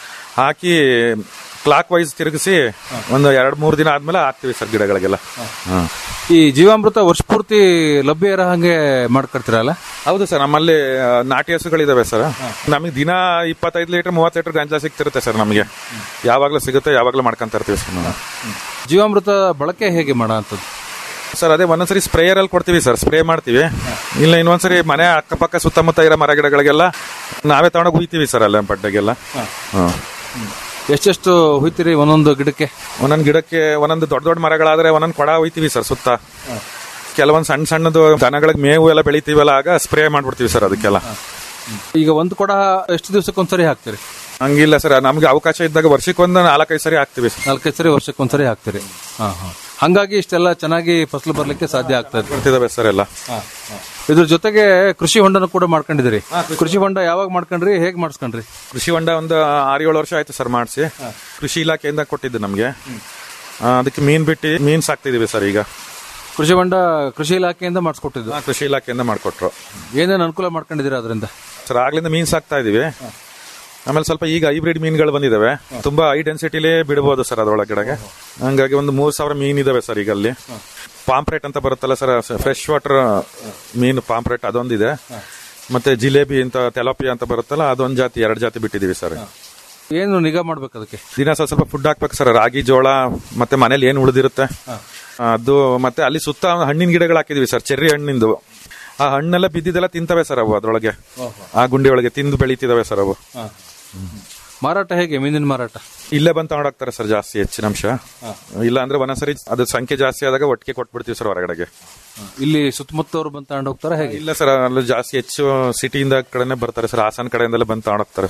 ಹಾಕಿ ಕ್ಲಾಕ್ ವೈಸ್ ತಿರುಗಿಸಿ ಒಂದು ಎರಡು ಮೂರು ದಿನ ಆದ್ಮೇಲೆ ಹಾಕ್ತಿವಿ ಸರ್ ಗಿಡಗಳಿಗೆಲ್ಲ ಹಾ. ಈ ಜೀವಾಮೃತ ವರ್ಷ ಪೂರ್ತಿ ಲಭ್ಯ ಇರೋ ಹಾಗೆ ಮಾಡ್ಕೊಡ್ತೀರಲ್ಲ ಹೌದು ಸರ್ ನಮ್ಮಲ್ಲಿ ಆ, ನಾಟಿ ಹಸುಗಳಿದಾವೆ ಸರ್ ನಮಗೆ ದಿನ ಇಪ್ಪತ್ತೈದು ಲೀಟರ್ ಮೂವತ್ತು ಲೀಟರ್ ಗಂಜಲ ಸಿಗ್ತಿರುತ್ತೆ ಸರ್ ನಮಗೆ ಯಾವಾಗಲೂ ಸಿಗುತ್ತೆ ಯಾವಾಗಲೂ ಮಾಡ್ಕೊಂತ ಇರ್ತೀವಿ ಸರ್ ನಾವು ಜೀವಾಮೃತ ಬಳಕೆ ಹೇಗೆ ಮಾಡೋ ಅಂಥದ್ದು ಸರ್ ಅದೇ ಒಂದೊಂದ್ಸರಿ ಸ್ಪ್ರೇಯರ್ ಅಲ್ಲಿ ಕೊಡ್ತೀವಿ ಸರ್ ಸ್ಪ್ರೇ ಮಾಡ್ತೀವಿ ಇಲ್ಲ ಇನ್ನೊಂದ್ಸರಿ ಮನೆ ಅಕ್ಕಪಕ್ಕ ಸುತ್ತಮುತ್ತ ಇರೋ ಮರ ಗಿಡಗಳಿಗೆಲ್ಲ ನಾವೇ ತಗೊಂಡೋಗಿ ಹುಯ್ತೀವಿ ಸರ್ ಅಲ್ಲ ಬಡ್ಡೆಗೆಲ್ಲ ಹ್ಮ್. ಎಷ್ಟೆಷ್ಟು ಹುಯ್ತೀರಿ ಒಂದೊಂದು ಗಿಡಕ್ಕೆ ಒಂದೊಂದು ಗಿಡಕ್ಕೆ ಒಂದೊಂದು ದೊಡ್ಡ ದೊಡ್ಡ ಮರಗಳಾದ್ರೆ ಒಂದೊಂದು ಕೊಡ ಹೋಯ್ತೀವಿ ಸರ್ ಸುತ್ತ ಕೆಲವೊಂದು ಸಣ್ಣ ಸಣ್ಣದು ದನಗಳಿಗೆ ಮೇವು ಎಲ್ಲ ಬೆಳಿತೀವಲ್ಲ ಆಗ ಸ್ಪ್ರೇ ಮಾಡ್ಬಿಡ್ತೀವಿ ಸರ್ ಅದಕ್ಕೆಲ್ಲ ಈಗ ಒಂದು ಕೊಡ ಎಷ್ಟು ದಿವಸಕ್ಕೊಂದ್ಸರಿ ಹಾಕ್ತೀರಿ ಹಂಗಿಲ್ಲ ಸರ್ ನಮ್ಗೆ ಅವಕಾಶ ಇದ್ದಾಗ ವರ್ಷಕ್ಕೊಂದು ನಾಲ್ಕೈದು ಸರಿ ಹಾಕ್ತಿವಿ ಸರ್ ನಾಲ್ಕೈದು ಸರಿ ವರ್ಷಕ್ಕೊಂದ್ಸರಿ ಹಾಕ್ತೀರಿ ಹಾ ಹಾ ಹಂಗಾಗಿ ಇಷ್ಟೆಲ್ಲ ಚೆನ್ನಾಗಿ ಫಸಲು ಬರ್ಲಿಕ್ಕೆ ಸಾಧ್ಯ ಆಗ್ತದೆ ಬರ್ತಿದಾವೆ ಸರ್ ಎಲ್ಲ ಇದ್ರ ಜೊತೆಗೆ ಕೃಷಿ ಹೊಂಡನ ಕೂಡ ಮಾಡ್ಕೊಂಡಿದ್ದೀರಿ ಕೃಷಿ ಹೊಂಡ ಯಾವಾಗ ಮಾಡ್ಕೊಂಡ್ರಿ ಹೇಗ್ ಮಾಡಿಸ್ಕೊಂಡ್ರಿ ಕೃಷಿ ಹೊಂಡ ಒಂದು ಆರು ಏಳು ವರ್ಷ ಆಯ್ತು ಸರ್ ಮಾಡಿಸಿ ಕೃಷಿ ಇಲಾಖೆಯಿಂದ ಕೊಟ್ಟಿದ್ದು ನಮಗೆ ಅದಕ್ಕೆ ಮೀನ್ ಬಿಟ್ಟು ಮೀನ್ ಸಾಕ್ತಿದೀವಿ ಸರ್ ಈಗ ಕೃಷಿ ಹೊಂಡ ಕೃಷಿ ಇಲಾಖೆಯಿಂದ ಮಾಡಿಸ್ಕೊಟ್ಟಿದ್ದು ಹಾ, ಕೃಷಿ ಇಲಾಖೆಯಿಂದ ಮಾಡ್ಕೊಟ್ರು ಏನೇನು ಅನುಕೂಲ ಮಾಡ್ಕೊಂಡಿದ್ದೀರಾ ಅದರಿಂದ ಸರ್ ಆಗ್ಲಿಂದ ಮೀನ್ ಸಾಕ್ತಾ ಇದೀವಿ ಆಮೇಲೆ ಸ್ವಲ್ಪ ಈಗ ಹೈಬ್ರಿಡ್ ಮೀನುಗಳು ಬಂದಿದಾವೆ ತುಂಬಾ ಹೈ ಡೆನ್ಸಿಟಿಲೇ ಬಿಡಬಹುದು ಸರ್ ಅದ್ರೊಳಗಡೆಗೆ ಹಂಗಾಗಿ ಒಂದು ಮೂರ್ ಸಾವಿರ ಮೀನ್ ಇದಾವೆ ಸರ್ ಈಗ ಅಲ್ಲಿ ಪಾಂಪ್ರೇಟ್ ಅಂತ ಬರುತ್ತಲ್ಲ ಸರ್ ಫ್ರೆಶ್ ವಾಟರ್ ಮೀನು ಪಾಂಪ್ರೇಟ್ ಅದೊಂದಿದೆ ಮತ್ತೆ ಜಿಲೇಬಿ ಅಂತ ತೆಲೋಪಿಯಾ ಅಂತ ಬರುತ್ತಲ್ಲ ಅದೊಂದ್ ಜಾತಿ ಎರಡ್ ಜಾತಿ ಬಿಟ್ಟಿದೀವಿ ಸರ್ ಏನು ನಿಗಾ ಮಾಡ್ಬೇಕು ಅದಕ್ಕೆ ದಿನ ಸ್ವಲ್ಪ ಸ್ವಲ್ಪ ಫುಡ್ ಹಾಕ್ಬೇಕು ಸರ್ ರಾಗಿ ಜೋಳ ಮತ್ತೆ ಮನೇಲಿ ಏನ್ ಉಳಿದಿರುತ್ತೆ ಅದು ಮತ್ತೆ ಅಲ್ಲಿ ಸುತ್ತ ಹಣ್ಣಿನ ಗಿಡಗಳು ಹಾಕಿದೀವಿ ಸರ್ ಚೆರ್ರಿ ಹಣ್ಣಿಂದು ಆ ಹಣ್ಣೆಲ್ಲ ಬಿದ್ದಿದ್ದೆಲ್ಲ ತಿಂತವೆ ಸರ್ ಅವು ಅದ್ರೊಳಗೆ ಆ ಗುಂಡಿ ಒಳಗೆ ತಿಂದು ಬೆಳೀತಿದಾವೆ ಸರ್ ಅವು ಮಾರಾಟ ಹೇಗೆ ಮೀನಿನ ಮಾರಾಟ ಇಲ್ಲೇ ಬಂದು ತಗೊಂಡೋಗ್ತಾರೆ ಸರ್ ಜಾಸ್ತಿ ಹೆಚ್ಚಿನ ಅಂಶ ಇಲ್ಲ ಅಂದ್ರೆ ಒಂದೊಂದ್ಸರಿ ಅದ್ರ ಸಂಖ್ಯೆ ಜಾಸ್ತಿ ಆದಾಗ ಒಟ್ಟಿಗೆ ಕೊಟ್ಬಿಡ್ತೀವಿ ಸರ್ ಹೊರಗಡೆಗೆ ಇಲ್ಲಿ ಸುತ್ತಮುತ್ತವರು ಬಂದು ತಗೊಂಡು ಹೋಗ್ತಾರ ಹೇಗೆ ಇಲ್ಲ ಸರ್ ಅಲ್ಲಿ ಜಾಸ್ತಿ ಹೆಚ್ಚು ಸಿಟಿಯಿಂದ ಕಡೆನೆ ಬರ್ತಾರೆ ಸರ್ ಹಾಸನ ಕಡೆಯಿಂದಲೇ ಬಂದು ತಗೊಂಡೋಗ್ತಾರೆ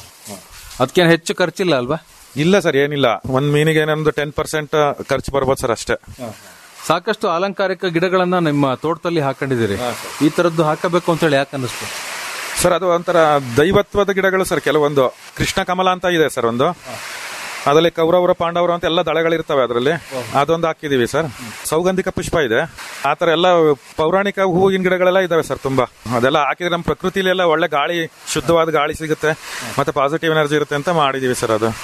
ಅದಕ್ಕೇನು ಹೆಚ್ಚು ಖರ್ಚಿಲ್ಲ ಅಲ್ವಾ ಇಲ್ಲ ಸರ್ ಏನಿಲ್ಲ ಒಂದ್ ಮೀನಿಗೆ ಏನೊಂದು ಟೆನ್ ಪರ್ಸೆಂಟ್ ಖರ್ಚು ಬರ್ಬೋದು ಸರ್ ಅಷ್ಟೇ ಸಾಕಷ್ಟು ಅಲಂಕಾರಿಕ ಗಿಡಗಳನ್ನ ನಿಮ್ಮ ತೋಟದಲ್ಲಿ ಹಾಕೊಂಡಿದ್ದೀರಿ ಈ ತರದ್ದು ಹಾಕಬೇಕು ಅಂತ ಹೇಳಿ ಯಾಕೆ ಅನ್ನಿಸ್ತು ಸರ್ ಅದು ಒಂಥರ ದೈವತ್ವದ ಗಿಡಗಳು ಸರ್ ಕೆಲವೊಂದು ಕೃಷ್ಣ ಕಮಲ ಅಂತ ಇದೆ ಸರ್ ಒಂದು ಅದರಲ್ಲಿ ಕೌರವರ ಪಾಂಡವರು ಅಂತ ಎಲ್ಲ ದಳಗಳಿರ್ತವೆ ಅದರಲ್ಲಿ ಅದೊಂದು ಹಾಕಿದೀವಿ ಸರ್ ಸೌಗಂಧಿಕ ಪುಷ್ಪ ಇದೆ ಆತರ ಎಲ್ಲ ಪೌರಾಣಿಕ ಹೂವಿನ ಗಿಡಗಳೆಲ್ಲ ಇದಾವೆ ಸರ್ ತುಂಬಾ ಅದೆಲ್ಲ ಹಾಕಿದ್ರೆ ನಮ್ಮ ಪ್ರಕೃತಿಲಿ ಎಲ್ಲ ಒಳ್ಳೆ ಗಾಳಿ ಶುದ್ಧವಾದ ಗಾಳಿ ಸಿಗುತ್ತೆ ಮತ್ತೆ ಪಾಸಿಟಿವ್ ಎನರ್ಜಿ ಇರುತ್ತೆ ಅಂತ ಮಾಡಿದೀವಿ ಸರ್ ಅದು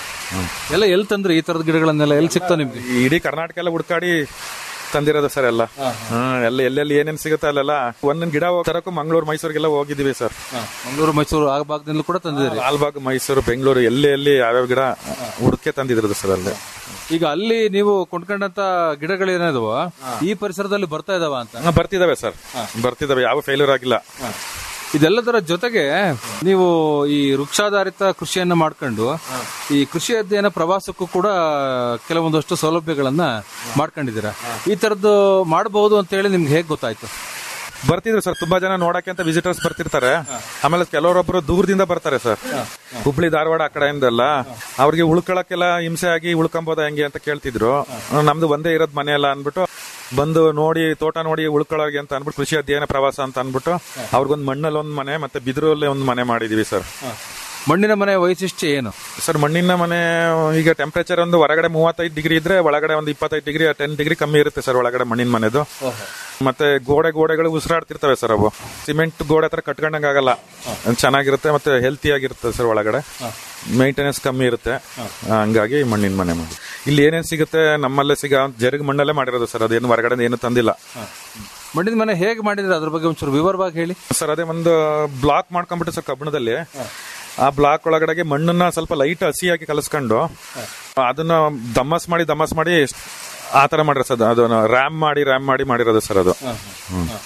ಎಲ್ಲ ಎಲ್ಲಿ ತಂದ್ರಿ ಈ ತರದ ಗಿಡಗಳನ್ನೆಲ್ಲ ಎಲ್ಲಿ ಸಿಗ್ತಾವ ನಿಮ್ಗೆ ಇಡೀ ಕರ್ನಾಟಕ ಎಲ್ಲ ಹುಡ್ಕಾಡಿ ತಂದಿರೋದು ಸರ್ ಎಲ್ಲ ಹ್ಮ್ ಎಲ್ಲ ಎಲ್ಲೆಲ್ಲಿ ಏನೇನ್ ಸಿಗುತ್ತೆ ಅಲ್ಲೆಲ್ಲ ಒಂದೊಂದು ಗಿಡ ತರಕ್ಕೂ ಮಂಗಳೂರು ಮೈಸೂರಿಗೆಲ್ಲ ಹೋಗಿದೀವಿ ಸರ್ ಮಂಗಳೂರು ಮೈಸೂರು ಆ ಭಾಗದಿಂದ ಕೂಡ ತಂದಿದ್ದೀರಿ ಲಾಲ್ಬಾಗ್ ಮೈಸೂರು ಬೆಂಗಳೂರು ಎಲ್ಲಿ ಎಲ್ಲಿ ಯಾವ್ಯಾವ ಗಿಡ ಹುಡುಕೆ ತಂದಿದ್ರದು ಸರ್ ಅಲ್ಲಿ ಈಗ ಅಲ್ಲಿ ನೀವು ಕೊಂಡ್ಕೊಂಡಂತ ಗಿಡಗಳೇನಿದಾವ ಈ ಪರಿಸರದಲ್ಲಿ ಬರ್ತಾ ಇದಾವ ಅಂತ ಹಾ, ಬರ್ತಿದಾವೆ ಸರ್ ಬರ್ತಿದಾವೆ ಯಾವ ಫೇಲ್ಯೂರ್ ಆಗಿಲ್ಲ ಇದೆಲ್ಲದರ ಜೊತೆಗೆ ನೀವು ಈ ವೃಕ್ಷಾಧಾರಿತ ಕೃಷಿಯನ್ನ ಮಾಡ್ಕೊಂಡು ಈ ಕೃಷಿ ಅಧ್ಯಯನ ಪ್ರವಾಸಕ್ಕೂ ಕೂಡ ಕೆಲವೊಂದಷ್ಟು ಸೌಲಭ್ಯಗಳನ್ನ ಮಾಡ್ಕೊಂಡಿದ್ದೀರಾ ಈ ತರದ್ದು ಮಾಡಬಹುದು ಅಂತ ಹೇಳಿ ನಿಮ್ಗೆ ಹೇಗೆ ಗೊತ್ತಾಯ್ತು ಬರ್ತಿದ್ರು ಸರ್ ತುಂಬಾ ಜನ ನೋಡಕ್ಕೆ ಅಂತ ವಿಸಿಟರ್ಸ್ ಬರ್ತಿರ್ತಾರೆ ಆಮೇಲೆ ಕೆಲವರೊಬ್ರು ದೂರದಿಂದ ಬರ್ತಾರೆ ಸರ್ ಹುಬ್ಳಿ ಧಾರವಾಡ ಆ ಕಡೆಯಿಂದೆಲ್ಲ ಅವ್ರಿಗೆ ಉಳ್ಕೊಳಕ್ಕೆಲ್ಲ ಹಿಂಸೆ ಆಗಿ ಉಳ್ಕೊಂಬೋದ ಹೆಂಗೆ ಅಂತ ಕೇಳ್ತಿದ್ರು ನಮ್ದು ಒಂದೇ ಇರೋದ್ ಮನೆ ಅಲ್ಲ ಅನ್ಬಿಟ್ಟು ಬಂದು ನೋಡಿ ತೋಟ ನೋಡಿ ಉಳ್ಕೊಳ್ಳೋಗೆ ಅಂತ ಅನ್ಬಿಟ್ಟು ಕೃಷಿ ಅಧ್ಯಯನ ಪ್ರವಾಸ ಅಂತ ಅನ್ಬಿಟ್ಟು ಅವ್ರಿಗೊಂದು ಮಣ್ಣಲ್ಲಿ ಒಂದ್ ಮನೆ ಮತ್ತೆ ಬಿದಿರಲ್ಲಿ ಒಂದ್ ಮನೆ ಮಾಡಿದೀವಿ ಸರ್ ಮಣ್ಣಿನ ಮನೆ ವೈಶಿಷ್ಟ್ಯ ಏನು ಸರ್ ಮಣ್ಣಿನ ಮನೆ ಈಗ ಟೆಂಪರೇಚರ್ ಒಂದು ಹೊರಗಡೆ ಮೂವತ್ತೈದು ಡಿಗ್ರಿ ಇದ್ರೆ ಒಳಗಡೆ ಒಂದು ಇಪ್ಪತ್ತೈದು ಡಿಗ್ರಿ ಟೆನ್ ಡಿಗ್ರಿ ಕಮ್ಮಿ ಇರುತ್ತೆ ಸರ್ ಒಳಗಡೆ ಮಣ್ಣಿನ ಮನೆದು ಮತ್ತೆ ಗೋಡೆ ಗೋಡೆಗಳು ಉಸಿರಾಡ್ತಿರ್ತವೆ ಸರ್ ಅವು ಸಿಮೆಂಟ್ ಗೋಡೆ ಹತ್ರ ಕಟ್ಕೊಂಡಂಗ ಆಗಲ್ಲ ಚೆನ್ನಾಗಿರುತ್ತೆ ಮತ್ತೆ ಹೆಲ್ತಿ ಆಗಿರುತ್ತೆ ಸರ್ ಒಳಗಡೆ ಮೇಂಟೆನೆನ್ಸ್ ಕಮ್ಮಿ ಇರುತ್ತೆ ಹಂಗಾಗಿ ಮಣ್ಣಿನ ಮನೆ ಮಾಡಿ ಇಲ್ಲಿ ಏನೇನ್ ಸಿಗುತ್ತೆ ನಮ್ಮಲ್ಲೇ ಸಿಗ ಜರುಗ್ ಮಣ್ಣಲ್ಲೇ ಮಾಡಿರೋದು ಸರ್ ಅದೇನು ಹೊರಗಡೆ ಏನು ತಂದಿಲ್ಲ ಮಣ್ಣಿನ ಮನೆ ಹೇಗೆ ಮಾಡಿದ್ರೆ ಅದ್ರ ಬಗ್ಗೆ ಒಂಚೂರು ವಿವರವಾಗಿ ಹೇಳಿ ಸರ್ ಅದೇ ಒಂದು ಬ್ಲಾಕ್ ಮಾಡ್ಕೊಂಡ್ಬಿಟ್ಟು ಸರ್ ಕಬ್ಬಣದಲ್ಲಿ ಆ ಬ್ಲಾಕ್ ಒಳಗಡೆಗೆ ಮಣ್ಣನ್ನ ಸ್ವಲ್ಪ ಲೈಟ್ ಹಸಿಯಾಗಿ ಕಲಸ್ಕೊಂಡು ಅದನ್ನ ದಮ್ಮಸ್ ಮಾಡಿ ದಮ್ಮಸ್ ಮಾಡಿ ಆ ತರ ಮಾಡಿರೋ ಸರ್ ಅದು ರ್ಯಾಮ್ ಮಾಡಿ ರ್ಯಾಮ್ ಮಾಡಿ ಮಾಡಿರೋದು ಸರ್ ಅದು ಹ್ಮ್.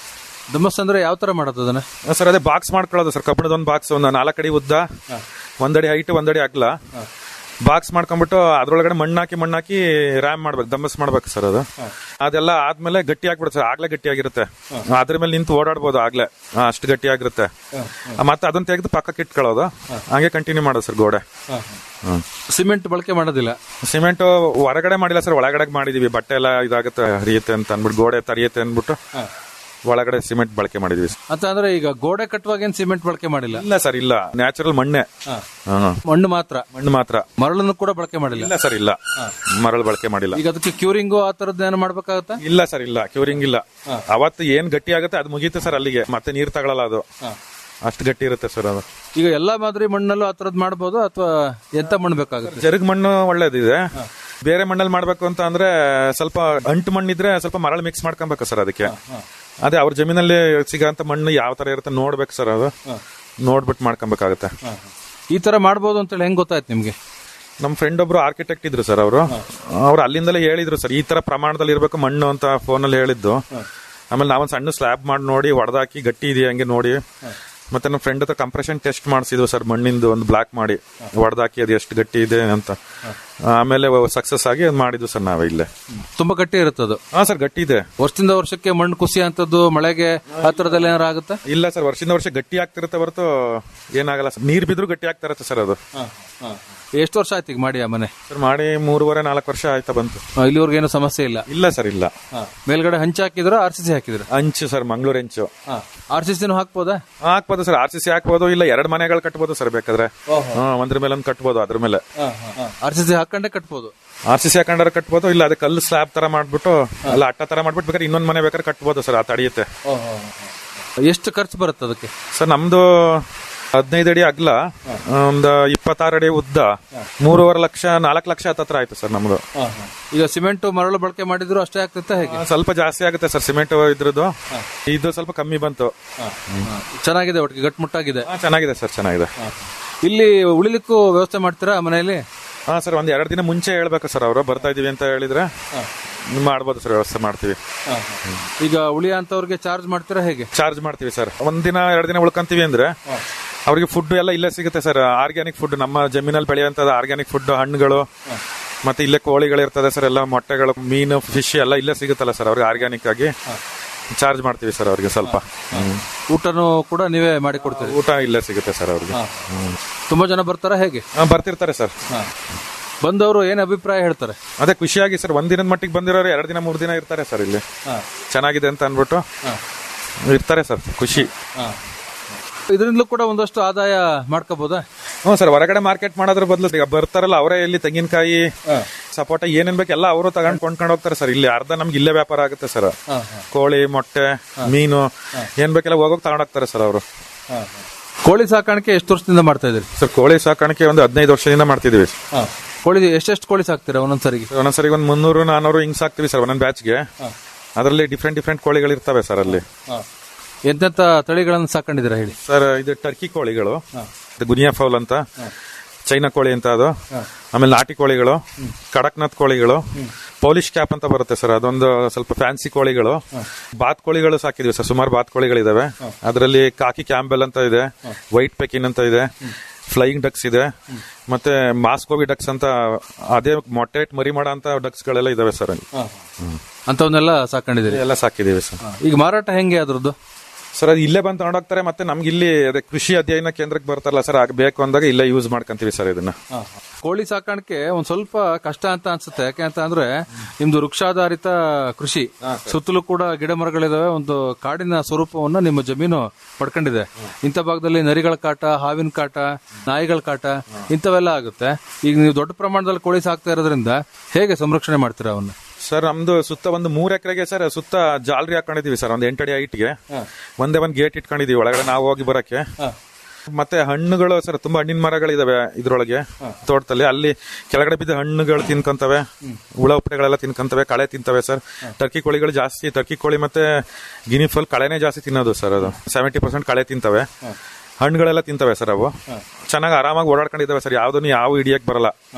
ದಮ್ಮಸ್ ಅಂದ್ರೆ ಯಾವ ತರ ಮಾಡೋದು ಅದನ್ನ ಸರ್ ಅದೇ ಬಾಕ್ಸ್ ಮಾಡ್ಕೊಳ್ಳೋದು ಸರ್ ಕಬ್ಬಣದ ಒಂದು ಬಾಕ್ಸ್ ಒಂದು ನಾಲ್ಕಡಿ ಉದ್ದ ಒಂದಡಿ ಹೈಟ್ ಒಂದಡಿ ಅಗ್ಲ ಬಾಕ್ಸ್ ಮಾಡ್ಕೊಂಡ್ಬಿಟ್ಟು ಅದ್ರೊಳಗಡೆ ಮಣ್ಣು ಹಾಕಿ ಮಣ್ಣು ಹಾಕಿ ರ್ಯಾಮ್ ಮಾಡ್ಬೇಕು ದಮ್ಮಸ್ ಮಾಡ್ಬೇಕು ಸರ್ ಅದು ಅದೆಲ್ಲ ಆದ್ಮೇಲೆ ಗಟ್ಟಿ ಆಗ್ಬಿಡುತ್ತೆ ಸರ್ ಆಗ್ಲೇ ಗಟ್ಟಿ ಆಗಿರುತ್ತೆ ಅದ್ರ ಮೇಲೆ ನಿಂತು ಓಡಾಡ್ಬೋದು ಆಗ್ಲೇ ಆ, ಅಷ್ಟು ಗಟ್ಟಿ ಆಗಿರುತ್ತೆ ಮತ್ತೆ ಅದನ್ನ ತೆಗೆದು ಪಕ್ಕಕ್ಕೆ ಇಟ್ಕೊಳ್ಳೋದು ಹಂಗೆ ಕಂಟಿನ್ಯೂ ಮಾಡೋದು ಸರ್ ಗೋಡೆ ಹ್ಮ್ ಸಿಮೆಂಟ್ ಬಳಕೆ ಮಾಡೋದಿಲ್ಲ ಸಿಮೆಂಟ್ ಹೊರಗಡೆ ಮಾಡಿಲ್ಲ ಸರ್ ಒಳಗಡೆ ಮಾಡಿದೀವಿ ಬಟ್ಟೆ ಎಲ್ಲ ಇದಾಗುತ್ತೆ ಹರಿಯುತ್ತೆ ಅಂತ ಅಂದ್ಬಿಟ್ಟು ಗೋಡೆ ತರಿಯುತ್ತೆ ಅಂದ್ಬಿಟ್ಟು ಒಳಗಡೆ ಸಿಮೆಂಟ್ ಬಳಕೆ ಮಾಡಿದೀವಿ ಅಂತ ಅಂದ್ರೆ ಈಗ ಗೋಡೆ ಕಟ್ಟುವಾಗ ಏನ್ ಸಿಮೆಂಟ್ ಬಳಕೆ ಮಾಡಿಲ್ಲ ಇಲ್ಲ ಸರ್ ಇಲ್ಲ ನ್ಯಾಚುರಲ್ ಮಣ್ಣೆ ಹ್ಮ್. ಮಣ್ಣು ಮಾತ್ರ ಮಣ್ಣು ಮಾತ್ರ ಮರಳನ್ನು ಕೂಡ ಬಳಕೆ ಮಾಡಿಲ್ಲ ಇಲ್ಲ ಸರ್ ಇಲ್ಲ ಮರಳು ಬಳಕೆ ಮಾಡಿಲ್ಲ ಈಗ ಅದಕ್ಕೆ ಕ್ಯೂರಿಂಗು ಆ ತರದ್ದು ಏನೋ ಮಾಡ್ಬೇಕಾಗತ್ತಾ ಇಲ್ಲ ಸರ್ ಇಲ್ಲ ಕ್ಯೂರಿಂಗ್ ಇಲ್ಲ ಅವತ್ತು ಏನ್ ಗಟ್ಟಿ ಆಗುತ್ತೆ ಅದು ಮುಗೀತು ಸರ್ ಅಲ್ಲಿಗೆ ಮತ್ತೆ ನೀರ್ ತಗೊಳಲ್ಲ ಅದು ಅಷ್ಟು ಗಟ್ಟಿ ಇರುತ್ತೆ ಸರ್ ಅದು ಈಗ ಎಲ್ಲಾ ಮಾದರಿ ಮಣ್ಣಲ್ಲೂ ಆ ತರದ್ ಮಾಡ್ಬೋದು ಅಥವಾ ಎಂತ ಮಣ್ಣು ಬೇಕಾಗುತ್ತೆ ಜರುಗ್ ಮಣ್ಣು ಒಳ್ಳೇದಿದೆ ಬೇರೆ ಮಣ್ಣಲ್ಲಿ ಮಾಡ್ಬೇಕು ಅಂತ ಅಂದ್ರೆ ಸ್ವಲ್ಪ ಅಂಟು ಮಣ್ಣಿದ್ರೆ ಸ್ವಲ್ಪ ಮರಳು ಮಿಕ್ಸ್ ಮಾಡ್ಕೊಬೇಕು ಸರ್ ಅದಕ್ಕೆ ಅದೇ ಅವ್ರ ಜಮೀನಲ್ಲಿ ಸಿಗೋಂತ ಮಣ್ಣು ಯಾವ ತರ ಇರುತ್ತೆ ನೋಡ್ಬೇಕು ಸರ್ ಅದು ನೋಡ್ಬಿಟ್ಟು ಮಾಡ್ಕೊಬೇಕಾಗತ್ತೆ ಈ ತರ ಮಾಡ್ಬೋದು ಅಂತೇಳಿ ಹೆಂಗ್ ಗೊತ್ತಾಯ್ತು ನಿಮ್ಗೆ ನಮ್ಮ ಫ್ರೆಂಡ್ ಒಬ್ರು ಆರ್ಕಿಟೆಕ್ಟ್ ಇದ್ರು ಸರ್ ಅವರು ಅವ್ರು ಅಲ್ಲಿಂದಲೇ ಹೇಳಿದ್ರು ಸರ್ ಈ ತರ ಪ್ರಮಾಣದಲ್ಲಿ ಇರ್ಬೇಕು ಮಣ್ಣು ಅಂತ ಫೋನಲ್ಲಿ ಹೇಳಿದ್ದು ಆಮೇಲೆ ನಾವೊಂದು ಸಣ್ಣ ಸ್ಲ್ಯಾಬ್ ಮಾಡಿ ನೋಡಿ ಹೊಡೆದಾಕಿ ಗಟ್ಟಿ ಇದೆಯಾ ಹಂಗೆ ನೋಡಿ ಮತ್ತೆ ನಮ್ಮ ಫ್ರೆಂಡ್ ಹತ್ರ ಕಂಪ್ರೆಷನ್ ಟೆಸ್ಟ್ ಮಾಡಿಸಿದ್ವು ಸರ್ ಮಣ್ಣಿಂದು ಒಂದು ಬ್ಲಾಕ್ ಮಾಡಿ ಹೊಡೆದಾಕಿ ಅದು ಎಷ್ಟು ಗಟ್ಟಿ ಇದೆ ಅಂತ ಆಮೇಲೆ ಸಕ್ಸಸ್ ಆಗಿ ಅದ್ ಮಾಡಿದ್ವು ಸರ್ ನಾವೇ ಇಲ್ಲೇ ತುಂಬಾ ಗಟ್ಟಿ ಇರುತ್ತದು ಹಾ ಸರ್ ಗಟ್ಟಿ ಇದೆ ವರ್ಷದಿಂದ ವರ್ಷಕ್ಕೆ ಮಣ್ಣು ಕುಸಿ ಅಂತದ್ದು ಮಳೆಗೆ ಆ ತರದಲ್ಲಿ ಏನಾರ ಆಗುತ್ತಾ ಇಲ್ಲ ಸರ್ ವರ್ಷದಿಂದ ವರ್ಷ ಗಟ್ಟಿ ಆಗ್ತಿರುತ್ತೆ ಹೊರತು ಏನಾಗಲ್ಲ ಸರ್ ನೀರ್ ಬಿದ್ರು ಗಟ್ಟಿ ಆಗ್ತಾ ಇರುತ್ತೆ ಸರ್ ಅದು ಎಷ್ಟು ವರ್ಷ ಆಯ್ತು ಈಗ ಮಾಡಿ ಆ ಮನೆ ಸರ್ ಮಾಡಿ ಮೂರುವರೆ ನಾಲ್ಕು ವರ್ಷ ಆಯ್ತಾ ಬಂತು ಆ, ಇಲ್ಲಿವರೆಗೆ ಏನು ಸಮಸ್ಯೆ ಇಲ್ಲ ಇಲ್ಲ ಸರ್ ಇಲ್ಲ ಮೇಲ್ಗಡೆ ಹಂಚು ಹಾಕಿದ್ರ ಆರ್ ಸಿ ಸಿ ಹಾಕಿದ್ರ ಹಂಚು ಸರ್ ಮಂಗಳೂರು ಹೆಂಚು ಆರ್ ಸಿ ಸಿನೂ ಹಾಕ್ಬೋದಾ ಹಾಕ್ಬೋದು ಸರ್ ಆರ್ ಸಿ ಸಿ ಹಾಕ್ಬೋದು ಇಲ್ಲ ಎರಡು ಮನೆಗಳು ಕಟ್ಬೋದು ಸರ್ ಬೇಕಾದ್ರೆ ಹಾ, ಒಂದ್ರ ಮೇಲೆ ಒಂದು ಕಟ್ಬೋದು ಅದ್ರ ಮೇಲೆ ಆರ್ ಸಿ ಸಿ ಹಾಕೊಂಡೆ ಕಟ್ಬೋದು ಆರ್ ಸಿ ಸಿ ಹಾಕೊಂಡ್ರೆ ಕಟ್ಬೋದು ಇಲ್ಲ ಅದಕ್ಕೆ ಕಲ್ಲು ಸ್ಲ್ಯಾಬ್ ತರ ಮಾಡ್ಬಿಟ್ಟು ಅಲ್ಲ ಅಟ್ಟ ತರ ಮಾಡ್ಬಿಟ್ಟು ಬೇಕಾದ್ರೆ ಇನ್ನೊಂದ್ ಮನೆ ಬೇಕಾದ್ರೆ ಕಟ್ಬೋದು ಸರ್ ಆ ತಡೆಯುತ್ತೆ ಎಷ್ಟು ಖರ್ಚು ಬರುತ್ತೆ ಅದಕ್ಕೆ ಸರ್ ನಮ್ದು ಹದಿನೈದು ಅಡಿ ಅಗ್ಲ ಒಂದು ಇಪ್ಪತ್ತಾರು ಅಡಿ ಉದ್ದ ಮೂರುವರೆ ಲಕ್ಷ ನಾಲ್ಕು ಲಕ್ಷ ಹತ್ತತ್ರ ಆಯ್ತು ಸರ್ ನಮ್ದು ಈಗ ಸಿಮೆಂಟ್ ಮರಳು ಬಳಕೆ ಮಾಡಿದ್ರು ಅಷ್ಟೇ ಆಗ್ತೈತೆ ಹೇಗೆ ಸ್ವಲ್ಪ ಜಾಸ್ತಿ ಆಗುತ್ತೆ ಸರ್ ಸಿಮೆಂಟ್ ಇದ್ರದ್ದು ಇದು ಸ್ವಲ್ಪ ಕಮ್ಮಿ ಬಂತು ಚೆನ್ನಾಗಿದೆ ಒಟ್ಟಿಗೆ ಗಟ್ಮುಟ್ಟಾಗಿದೆ ಹಾ, ಚೆನ್ನಾಗಿದೆ ಸರ್ ಚೆನ್ನಾಗಿದೆ ಇಲ್ಲಿ ಉಳಿಲಿಕ್ಕೂ ವ್ಯವಸ್ಥೆ ಮಾಡ್ತೀರಾ ಮನೆಯಲ್ಲಿ ಹಾ ಸರ್ ಒಂದ್ ಎರಡು ದಿನ ಮುಂಚೆ ಹೇಳ್ಬೇಕು ಸರ್ ಅವರು ಬರ್ತಾ ಇದೀವಿ ಅಂತ ಹೇಳಿದ್ರೆ ಮಾಡ್ಬೋದು ಸರ್ ವ್ಯವಸ್ಥೆ ಮಾಡ್ತೀವಿ ಈಗ ಉಳಿಯ ಅಂತವ್ರಿಗೆ ಚಾರ್ಜ್ ಮಾಡ್ತೀರಾ ಹೇಗೆ ಚಾರ್ಜ್ ಮಾಡ್ತೀವಿ ಸರ್ ಒಂದಿನ ಎರಡು ದಿನ ಉಳ್ಕೊಂತೀವಿ ಅಂದ್ರೆ ಅವ್ರಿಗೆ ಫುಡ್ ಎಲ್ಲ ಇಲ್ಲೇ ಸಿಗುತ್ತೆ ಸರ್ ಆರ್ಗ್ಯಾನಿಕ್ ಫುಡ್ ನಮ್ಮ ಜಮೀನಲ್ಲಿ ಬೆಳೆಯುವಂತದ್ದು ಆರ್ಗ್ಯಾನಿಕ್ ಫುಡ್ ಹಣ್ಣುಗಳು ಮತ್ತೆ ಇಲ್ಲೇ ಕೋಳಿಗಳು ಇರ್ತದೆ ಸರ್ ಎಲ್ಲ ಮೊಟ್ಟೆಗಳು ಮೀನು ಫಿಶ್ ಎಲ್ಲ ಇಲ್ಲೇ ಸಿಗುತ್ತಲ್ಲ ಸರ್ ಅವ್ರಿಗೆ ಆರ್ಗ್ಯಾನಿಕ್ ಆಗಿ ಚಾರ್ಜ್ ಮಾಡ್ತೀವಿ ಸರ್ ಅವ್ರಿಗೆ ಸ್ವಲ್ಪ ಹ್ಮ್. ಊಟನೂ ಕೂಡ ನೀವೇ ಮಾಡಿ ಕೊಡ್ತೀರಿ ಊಟ ಇಲ್ಲೇ ಸಿಗುತ್ತೆ ಸರ್ ಅವ್ರಿಗೆ ಹ್ಮ್. ತುಂಬಾ ಜನ ಬರ್ತಾರಾ ಹೇಗೆ ಹಾ, ಬರ್ತಿರ್ತಾರೆ ಸರ್ ಬಂದವರು ಏನ್ ಅಭಿಪ್ರಾಯ ಹೇಳ್ತಾರೆ ಅದೇ ಖುಷಿಯಾಗಿ ಸರ್ ಒಂದಿನದ ಮಟ್ಟಿಗೆ ಬಂದಿರೋರು ಎರಡು ದಿನ ಮೂರು ದಿನ ಇರ್ತಾರೆ ಸರ್ ಇಲ್ಲಿ ಚೆನ್ನಾಗಿದೆ ಅಂತ ಅನ್ಬಿಟ್ಟು ಇರ್ತಾರೆ ಸರ್ ಖುಷಿ ಇದರಿಂದಲೂ ಕೂಡ ಒಂದಷ್ಟು ಆದಾಯ ಮಾಡ್ಕೋಬಹುದಾ ಹ್ಞೂ ಸರ್ ಹೊರಗಡೆ ಮಾರ್ಕೆಟ್ ಮಾಡೋದ್ರ ಬದಲು ಈಗ ಬರ್ತಾರಲ್ಲ ಅವರೇ ಇಲ್ಲಿ ತೆಂಗಿನಕಾಯಿ ಸಪೋಟ ಏನೇನ್ ಬೇಕು ಎಲ್ಲ ಅವರು ತಗೊಂಡ್ ಕೊಂಡ್ಕೊಂಡು ಹೋಗ್ತಾರೆ ಸರ್ ಇಲ್ಲಿ ಅರ್ಧ ನಮ್ಗೆ ಇಲ್ಲೇ ವ್ಯಾಪಾರ ಆಗುತ್ತೆ ಸರ್ ಕೋಳಿ ಮೊಟ್ಟೆ ಮೀನು ಏನ್ ಬೇಕೆಲ್ಲ ಹೋಗೋಗಿ ತಗೊಂಡೋಗ್ತಾರೆ ಸರ್ ಅವರು ಕೋಳಿ ಸಾಕಾಣಿಕೆ ಎಷ್ಟು ವರ್ಷದಿಂದ ಮಾಡ್ತಾ ಇದ್ರಿ ಸರ್ ಕೋಳಿ ಸಾಕಾಣಿಕೆ ಒಂದು ಹದಿನೈದು ವರ್ಷದಿಂದ ಮಾಡ್ತಿದೀವಿ ಕೋಳಿ ಎಷ್ಟೆಷ್ಟು ಕೋಳಿ ಸಾಕ್ತೀರಾ ಒಂದೊಂದ್ಸರಿಗೆ ಒಂದೊಂದ್ಸರಿ ಒಂದು ಮುನ್ನೂರು ನಾನೂರು ಹಿಂಗ್ ಸಾಕ್ತಿವಿ ಸರ್ ಒಂದೊಂದು ಬ್ಯಾಚ್ಗೆ ಅದರಲ್ಲಿ ಡಿಫ್ರೆಂಟ್ ಡಿಫ್ರೆಂಟ್ ಕೋಳಿಗಳು ಇರ್ತವೆ ಸರ್ ಅಲ್ಲಿ ಎಂತೆಂತ ತಳಿಗಳನ್ನು ಸಾಕೊಂಡಿದ್ದೀರಾ ಹೇಳಿ ಸರ್ ಇದು ಟರ್ಕಿ ಕೋಳಿಗಳು ಇದು ಗುನಿಯಾ ಫೌಲ್ ಅಂತ ಚೈನಾ ಕೋಳಿ ಅಂತ ಅದು ಆಮೇಲೆ ನಾಟಿ ಕೋಳಿಗಳು ಕಡಕ್ನಾಥ್ ಕೋಳಿಗಳು ಪೌಲಿಶ್ ಕ್ಯಾಪ್ ಅಂತ ಬರುತ್ತೆ ಸರ್ ಅದೊಂದು ಸ್ವಲ್ಪ ಫ್ಯಾನ್ಸಿ ಕೋಳಿಗಳು ಬಾತ್ ಕೋಳಿಗಳು ಸಾಕಿದ್ವಿ ಸರ್ ಸುಮಾರು ಬಾತ್ ಕೋಳಿಗಳಿದಾವೆ ಅದರಲ್ಲಿ ಕಾಕಿ ಕ್ಯಾಂಬೆಲ್ ಅಂತ ಇದೆ ವೈಟ್ ಪೆಕಿನ್ ಅಂತ ಇದೆ ಫ್ಲೈಯಿಂಗ್ ಡಕ್ಸ್ ಇದೆ ಮತ್ತೆ ಮಾಸ್ಕೋವಿ ಡಕ್ಸ್ ಅಂತ ಅದೇ ಮೊಟ್ಟೆ ಇಟ್ಟು ಮರಿ ಮಾಡೋ ಅಂತ ಡಕ್ಸ್ ಗಳೆಲ್ಲ ಇದಾವೆ ಸರ್ ಅಲ್ಲಿ. ಅಂತವನ್ನೆಲ್ಲ ಸಾಕೊಂಡಿದ್ದೀರಿ ಎಲ್ಲ ಸಾಕಿದೀವಿ ಸರ್ ಈಗ ಮಾರಾಟ ಹೆಂಗೆ ಅದ್ರದ್ದು ಸರ್ ಅದು ಇಲ್ಲೇ ಬಂದು ತಗೊಂಡೋಗ್ತಾರೆ ಮತ್ತೆ ನಮ್ಗೆ ಇಲ್ಲಿ ಅದೇ ಕೃಷಿ ಅಧ್ಯಯನ ಕೇಂದ್ರಕ್ಕೆ ಬರ್ತಾರಲ್ಲ ಸರ್ ಆಗ ಬೇಕು ಅಂದಾಗ ಇಲ್ಲೇ ಯೂಸ್ ಮಾಡ್ಕೊಂತೀವಿ ಸರ್ ಇದನ್ನ ಕೋಳಿ ಸಾಕಾಣಿಕೆ ಒಂದ್ ಸ್ವಲ್ಪ ಕಷ್ಟ ಅಂತ ಅನ್ಸುತ್ತೆ ಯಾಕೆ ಅಂತ ಅಂದ್ರೆ ನಿಮ್ದು ವೃಕ್ಷಾಧಾರಿತ ಕೃಷಿ ಸುತ್ತಲೂ ಕೂಡ ಗಿಡ ಮರಗಳಿದಾವೆ ಒಂದು ಕಾಡಿನ ಸ್ವರೂಪವನ್ನ ನಿಮ್ಮ ಜಮೀನು ಪಡ್ಕೊಂಡಿದೆ ಇಂಥ ಭಾಗದಲ್ಲಿ ನರಿಗಳ ಕಾಟ ಹಾವಿನ ಕಾಟ ನಾಯಿಗಳ ಕಾಟ ಇಂಥವೆಲ್ಲ ಆಗುತ್ತೆ ಈಗ ನೀವು ದೊಡ್ಡ ಪ್ರಮಾಣದಲ್ಲಿ ಕೋಳಿ ಸಾಕ್ತಾ ಇರೋದ್ರಿಂದ ಹೇಗೆ ಸಂರಕ್ಷಣೆ ಮಾಡ್ತೀರಾ ಅವನ್ನ ಸರ್ ನಮ್ದು ಸುತ್ತ ಒಂದು ಮೂರ್ ಎಕರೆಗೆ ಸರ್ ಸುತ್ತ ಜಾಲರಿ ಹಾಕೊಂಡಿದೀವಿ ಸರ್ ಒಂದು ಎಂಟಡಿ ಹೈಟ್ಗೆ ಒಂದೇ ಒಂದ್ ಗೇಟ್ ಇಟ್ಕೊಂಡಿದೀವಿ ಒಳಗಡೆ ನಾವು ಹೋಗಿ ಬರಕ್ಕೆ ಮತ್ತೆ ಹಣ್ಣುಗಳು ಸರ್ ತುಂಬಾ ಹಣ್ಣಿನ ಮರಗಳಿದಾವೆ ಇದ್ರೊಳಗೆ ತೋಟದಲ್ಲಿ ಅಲ್ಲಿ ಕೆಳಗಡೆ ಬಿದ್ದ ಹಣ್ಣುಗಳು ತಿನ್ಕೊಂತವೆ ಹುಳ ಉಪ್ಪಳೆಗಳೆಲ್ಲ ತಿನ್ಕೊಂತವೆ ಕಳೆ ತಿಂತವೆ ಸರ್ ಟರ್ಕಿ ಕೋಳಿಗಳು ಜಾಸ್ತಿ ಟರ್ಕಿ ಕೋಳಿ ಮತ್ತೆ ಗಿನಿ ಫಲ್ ಕಳೆನೇ ಜಾಸ್ತಿ ತಿನ್ನೋದು ಸರ್ ಅದು ಸೆವೆಂಟಿ ಪರ್ಸೆಂಟ್ ಕಳೆ ತಿಂತವೆ ಹಣ್ಣುಗಳೆಲ್ಲ ತಿಂತವೆ ಸರ್ ಅವು ಚೆನ್ನಾಗಿ ಆರಾಮಾಗಿ ಓಡಾಡ್ಕೊಂಡಿದ್ದಾವೆ ಸರ್ ಯಾವ್ದನ್ನು ಯಾವ ಹಿಡಿಯಕ್ ಬರಲ್ಲ